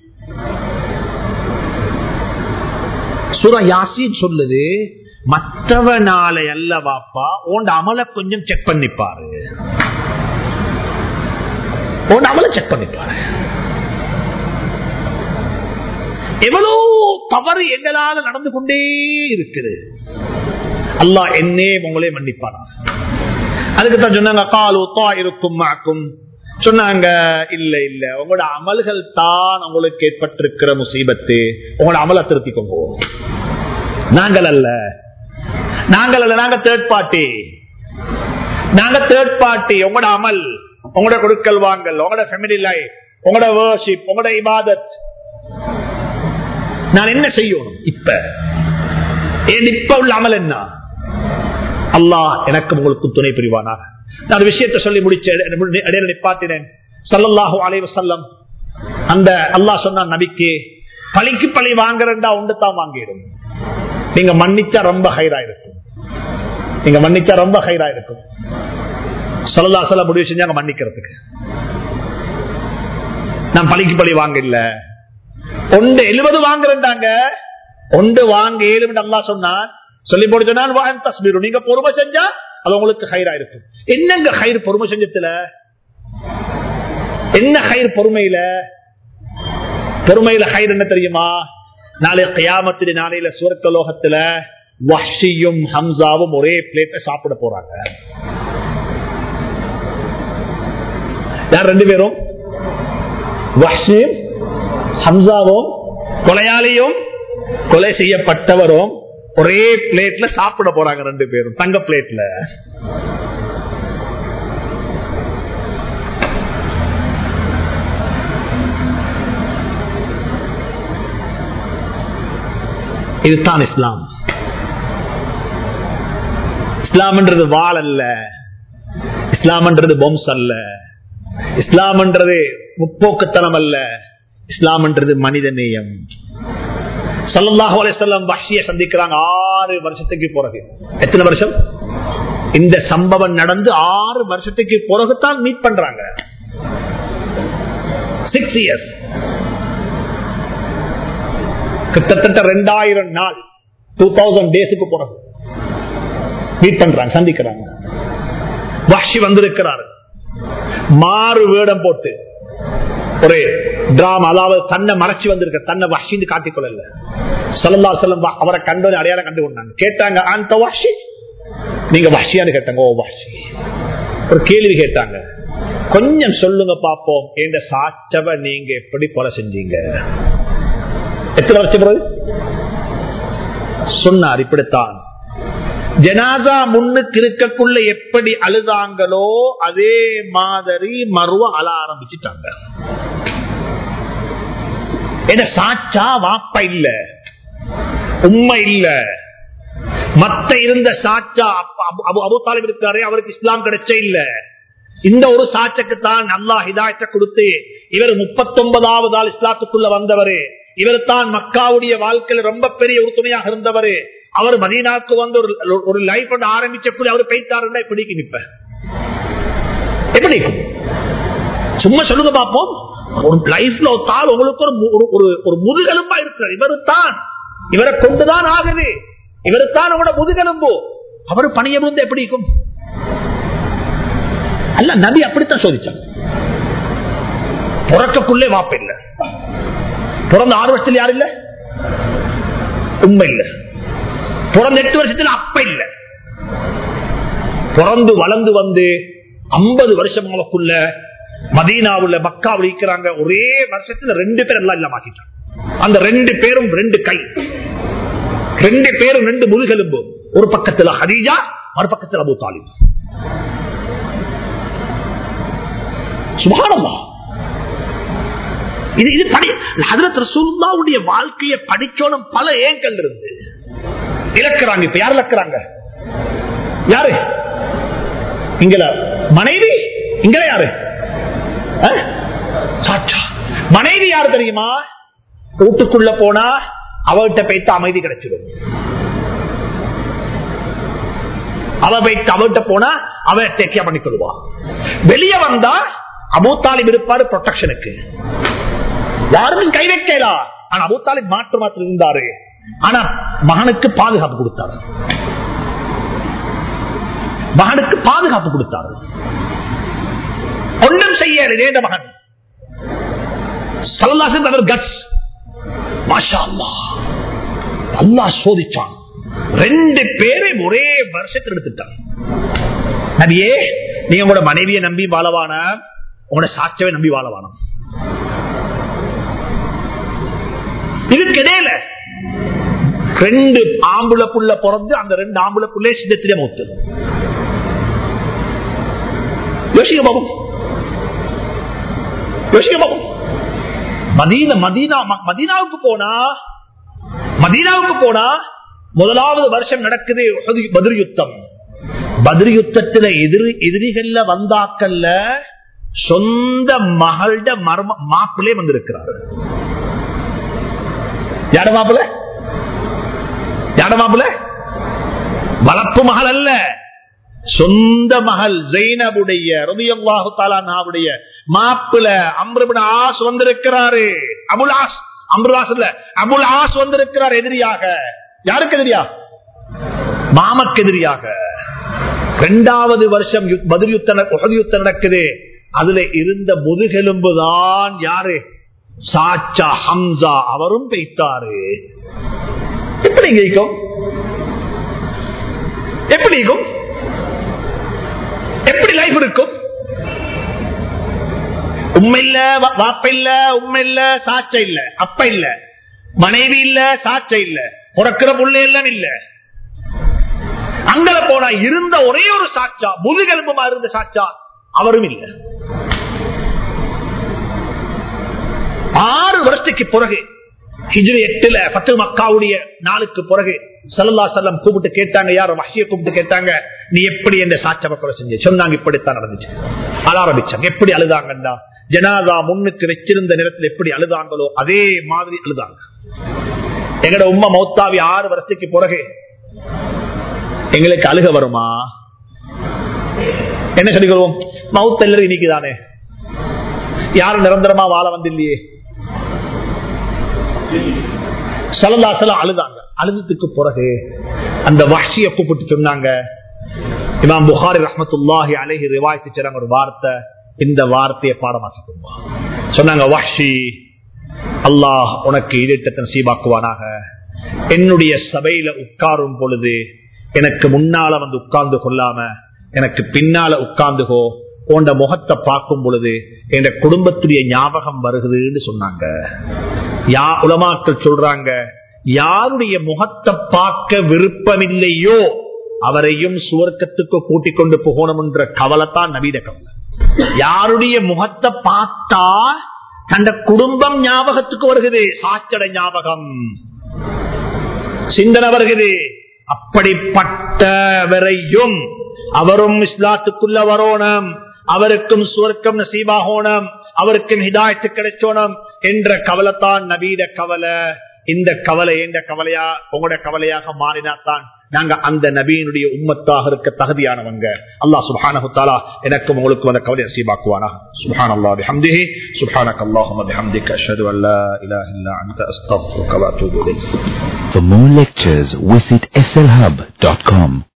[SPEAKER 1] சூரா யாசின் சொல்லுது மற்றவனால அல்ல வாப்பா உன் அமல கொஞ்சம் செக் பண்ணிப்பாரு உன் அமல செக் பண்ணிப்பாரு எவ்வளவு தவறு எங்களால நடந்து கொண்டே இருக்குது அல்லாஹ் என்னே உங்களே மன்னிப்பாரா அதுக்கு தான் சொன்னாங்க காலு தா இருக்கும் மாக்கும் சொன்னாங்க இல்ல இல்ல உங்களோட அமல்கள் தான் உங்களுக்கு ஏற்பட்டிருக்கிற முசீபத்து உங்களோட அமலை திருத்திக்கோங்க நாங்கள் அல்ல நாங்கள் அல்ல நாங்க தேர்ட் பார்ட்டி நாங்க தேர்ட் பார்ட்டி உங்களோட அமல் உங்களோட கொடுக்கல் வாங்கல் உங்களோட ஃபேமிலி லைஃப் உங்களோட வர்ஷிப் உங்களோட இபாதத் நான் என்ன செய்யணும் இப்ப ஏன் இப்ப உள்ள அமல் என்ன அல்லாஹ் எனக்கு உங்களுக்கு துணை புரிவானாக நான் விஷயத்தை சொல்லி முடிச்ச இடையில நிப்பாட்டினேன் சல்லல்லாஹு அலைவ செல்லம் அந்த அல்லாஹ் சொன்ன நபிக்கு பழிக்கு பழி வாங்குறா உண்டு தான் வாங்கிடும் நீங்க மன்னிச்சா ரொம்ப ஹைரா இருக்கும் நீங்க மன்னிச்சா ரொம்ப ஹைரா இருக்கும் சொல்லலா சொல்ல முடிவு செஞ்சாங்க மன்னிக்கிறதுக்கு நான் பழிக்கு பழி வாங்க இல்ல ஒன்று எழுபது வாங்குறாங்க ஒன்று வாங்க ஏழு நல்லா சொன்னான் சொல்லி போட்டு சொன்னால் தஸ்மீரு நீங்க பொறுமை செஞ்சா அது உங்களுக்கு ஹைரா இருக்கும் என்னங்க ஹைர் பொறுமை செஞ்சத்துல என்ன ஹைர் பொறுமையில பொறுமையில ஹைர் என்ன தெரியுமா நாளை கயாமத்தின் நாளையில சுவர்க்க லோகத்துல வஷியும் ஹம்சாவும் ஒரே பிளேட்ல சாப்பிட போறாங்க யார் ரெண்டு பேரும் வஷியும் ஹம்சாவும் கொலையாளியும் கொலை செய்யப்பட்டவரும் ஒரே பிளேட்ல சாப்பிட போறாங்க ரெண்டு பேரும் தங்க பிளேட்ல இதுதான் இஸ்லாம் இஸ்லாம்ன்றது வாள் அல்ல இஸ்லாம்ன்றது பொம்ஸ் அல்ல இஸ்லாம்ன்றது முற்போக்குத்தனம் அல்ல இஸ்லாம்ன்றது மனித நேயம் சல்லாஹு அலிசல்லாம் வஷிய சந்திக்கிறாங்க ஆறு வருஷத்துக்கு பிறகு எத்தனை வருஷம் இந்த சம்பவம் நடந்து ஆறு வருஷத்துக்கு பிறகுதான் மீட் பண்றாங்க சிக்ஸ் இயர்ஸ் கிட்டத்தட்ட ரெண்டாயிரம் நாள் டூ தௌசண்ட் டேஸுக்கு பிறகு மீட் பண்றாங்க சந்திக்கிறாங்க வஷி வந்திருக்கிறாரு மாறு வேடம் போட்டு ஒரு டிராமா அதாவது தன்னை மறைச்சு வந்திருக்க தன்னை வஷின்னு காட்டிக்கொள்ள சல்லா செல்லம் அவரை கண்டு அடையாளம் கண்டு கொண்டாங்க கேட்டாங்க அந்த வாஷி நீங்க வஷியான்னு கேட்டாங்க ஓ வாஷி ஒரு கேள்வி கேட்டாங்க கொஞ்சம் சொல்லுங்க பாப்போம் என்ற சாச்சவ நீங்க எப்படி கொலை செஞ்சீங்க எத்தனை வருஷம் பிறகு சொன்னார் இப்படித்தான் ஜனாதா முன்னுக்கு இருக்கக்குள்ள எப்படி அழுதாங்களோ அதே மாதிரி மருவ அழ ஆரம்பிச்சுட்டாங்க என்ன சாச்சா வாப்ப இல்ல உண்மை இல்ல மத்த இருந்த சாச்சா அபு தாலிப் இருக்காரு அவருக்கு இஸ்லாம் கிடைச்ச இல்ல இந்த ஒரு சாட்சக்கு தான் நல்லா ஹிதாயத்தை கொடுத்து இவர் முப்பத்தி ஒன்பதாவது ஆள் இஸ்லாத்துக்குள்ள வந்தவர் இவர் தான் மக்காவுடைய வாழ்க்கையில ரொம்ப பெரிய உறுதுணையாக இருந்தவர் அவர் மதீனாக்கு வந்து ஒரு லைஃப் ஒன்று ஆரம்பிச்சக்குள்ள அவர் பெய்தாருன்னா இப்படிக்கு நிப்ப எப்படி சும்மா சொல்லுங்க பாப்போம் ஒரு லைஃப்ல ஒரு தாள் உங்களுக்கு ஒரு ஒரு ஒரு முதுகெலும்பா இருக்கிறார் இவரு தான் இவரை கொண்டுதான் ஆகுது இவரு தான் உங்களோட முதுகெலும்பு அவர் பணிய விழுந்து எப்படி இருக்கும் அல்ல நபி அப்படித்தான் சோதிச்சான் புறக்கக்குள்ளே வாப்ப இல்ல பிறந்த ஆறு வருஷத்துல யாரு இல்ல உண்மை இல்ல பிறந்த எட்டு வருஷத்துல அப்ப இல்ல பிறந்து வளர்ந்து வந்து ஐம்பது வருஷங்களுக்குள்ள மதீனாவுல மக்கா இருக்கிறாங்க ஒரே வருஷத்துல ரெண்டு பேர் எல்லாம் இல்லாமக்கிட்டாங்க அந்த ரெண்டு பேரும் ரெண்டு கை ரெண்டு பேரும் ரெண்டு முதுகெலும்பு ஒரு பக்கத்துல ஹதீஜா ஒரு பக்கத்துல அபு தாலிப் சுபானமா இது இது படி ஹதரத் ரசூலுல்லாவுடைய வாழ்க்கையை படிச்சோனும் பல ஏங்கள் இருந்து இழக்கிறாங்க இப்ப யார் இழக்கிறாங்க யாரு இங்கல மனைவி இங்கல யாரு சாட்சா மனைவி யாரு தெரியுமா வீட்டுக்குள்ள போனா அவகிட்ட போய்த்து அமைதி கிடைச்சிடும் அவ போயிட்டு அவகிட்ட போனா அவ டேக்கியா பண்ணி கொள்வா வெளியே வந்தா அபூத்தாலிப் இருப்பாரு ப்ரொடெக்ஷனுக்கு யாருக்கும் கை வைக்கலா ஆனா அபூத்தாலிப் மாற்று மாற்று இருந்தாரு ஆனா மகனுக்கு பாதுகாப்பு கொடுத்தாரு மகனுக்கு பாதுகாப்பு கொடுத்தாரு ஒன்றும் செய்ய இந்த மகன் சல்லாசன் அவர் கட்ஸ் மாஷா அல்லாஹ் அல்லாஹ் சோதிச்சான் ரெண்டு பேரை ஒரே வருஷத்தில் எடுத்துட்டான் நபியே நீங்க உங்களோட மனைவியை நம்பி வாழவான உங்களோட சாட்சியவை நம்பி வாழவானம் இதுக்கு இடையில ரெண்டு ஆம்புல புள்ள பிறந்து அந்த ரெண்டு ஆம்புல புள்ளே சிதத்திலே மூத்து யோசிக்க பாபு யோசிக்க பாபு மதீன மதீனா மதீனாவுக்கு போனா மதீனாவுக்கு போனா முதலாவது வருஷம் நடக்குது பதிர் யுத்தம் பதிர் யுத்தத்துல எதிரி எதிரிகள்ல வந்தாக்கல்ல சொந்த மகள்ட மர்ம மாப்பிளே வந்திருக்கிறார் யார மாப்பிள யார மாப்பிள வளர்ப்பு மகள் அல்ல சொந்த மகள் ஜெயினபுடைய ரபியல்லாஹு தாலாவுடைய மாப்பிள அம்ருபின் ஆஸ் வந்திருக்கிறாரு அபுல் ஆஸ் அம்ருலாஸ் இல்ல அபுல் ஆஸ் வந்திருக்கிறார் எதிரியாக யாருக்கு எதிரியா மாமக்கு எதிரியாக இரண்டாவது வருஷம் பதில் யுத்தம் யுத்தம் நடக்குது அதுல இருந்த முதுகெலும்புதான் யாரு சாச்சா ஹம்சா அவரும் பெய்த்தாரு எப்படி இருக்கும் எப்படி இருக்கும் எப்படி லைஃப் இருக்கும் உண்மை இல்ல வாப்ப இல்ல உண்மை இல்ல சாட்ச இல்ல அப்ப இல்ல மனைவி இல்ல சாட்ச இல்ல பிறக்கிற புள்ள எல்லாம் இல்ல அங்கல போனா இருந்த ஒரே ஒரு சாட்சா முதுகெலும்புமா இருந்த சாட்சா அவரும் இல்ல ஆறு வருஷத்துக்கு பிறகு ஹிஜ்ரி எட்டுல பத்து மக்காவுடைய நாளுக்கு பிறகு சல்லா செல்லம் கூப்பிட்டு கேட்டாங்க யாரும் வசிய கூப்பிட்டு கேட்டாங்க நீ எப்படி என்ற சாட்சை கொலை செஞ்சு சொன்னாங்க இப்படித்தான் நடந்துச்சு அழ ஆரம்பிச்சாங்க எப்படி அழுதாங்கண்டா ஜனாதா முன்னுக்கு வச்சிருந்த நேரத்தில் எப்படி அழுதாங்களோ அதே மாதிரி அழுதாங்க எங்கட உம்மா மௌத்தாவி ஆறு வருஷத்துக்கு பிறகு எங்களுக்கு அழுக வருமா என்ன சொல்லிக்கிறோம் மவுத் எல்லாரும் இன்னைக்குதானே யாரும் நிரந்தரமா வாழ வந்தில்லையே சலந்தாசலம் அழுதாங்க அழுதத்துக்கு பிறகு அந்த வஹ்ஷிய கூப்பிட்டு சொன்னாங்க இமாம் புகாரி ரஹமத்துல்லாஹி அழகி ரிவாய்த்து சொன்னாங்க ஒரு வார்த்தை இந்த வார்த்தையை பாடமாக்கிக்கோங்க சொன்னாங்க வஹ்ஷி அல்லாஹ் உனக்கு ஈடேற்றத்தை சீபாக்குவானாக என்னுடைய சபையில உட்காரும் பொழுது எனக்கு முன்னால வந்து உட்கார்ந்து கொள்ளாம எனக்கு பின்னால உட்கார்ந்துகோ போன்ற முகத்தை பார்க்கும் பொழுது என் குடும்பத்துடைய ஞாபகம் வருகுதுன்னு சொன்னாங்க யா உலமாக்கள் சொல்றாங்க யாருடைய முகத்தை பார்க்க விருப்பமில்லையோ அவரையும் சுவர்க்கத்துக்கு கூட்டிக் கொண்டு போகணும் என்ற கவலைத்தான் நவீன கவலை யாருடைய முகத்தை பார்த்தா தந்த குடும்பம் ஞாபகத்துக்கு வருகிறது சாச்சட ஞாபகம் சிந்தனை வருகிறது அப்படிப்பட்டவரையும் அவரும் இஸ்லாத்துக்குள்ள வரோணும் அவருக்கும் சுவர்க்கம் நசீபாகோணும் அவருக்கும் ஹிதாயத்து கிடைச்சோணும் என்ற கவலைத்தான் நவீன கவலை இந்த கவலை என்ற கவலையா உங்களோட கவலையாக மாறினாத்தான் நாங்க அந்த நபியினுடைய உம்மத்தாக இருக்க தகுதியானவங்க அல்லாஹ் சுபானஹுத்தாலா எனக்கும் உங்களுக்கு அந்த கவலை நசீபாக்குவானா சுபான் அல்லா பிஹம்திஹி சுபானக் அல்லாஹும்ம பிஹம்திக அஷ்ஹது அன் லா இலாஹ இல்லா அன்த அஸ்தக்ஃபிருக வ அத்தூபு இலைக்
[SPEAKER 2] For more lectures, visit slhub.com.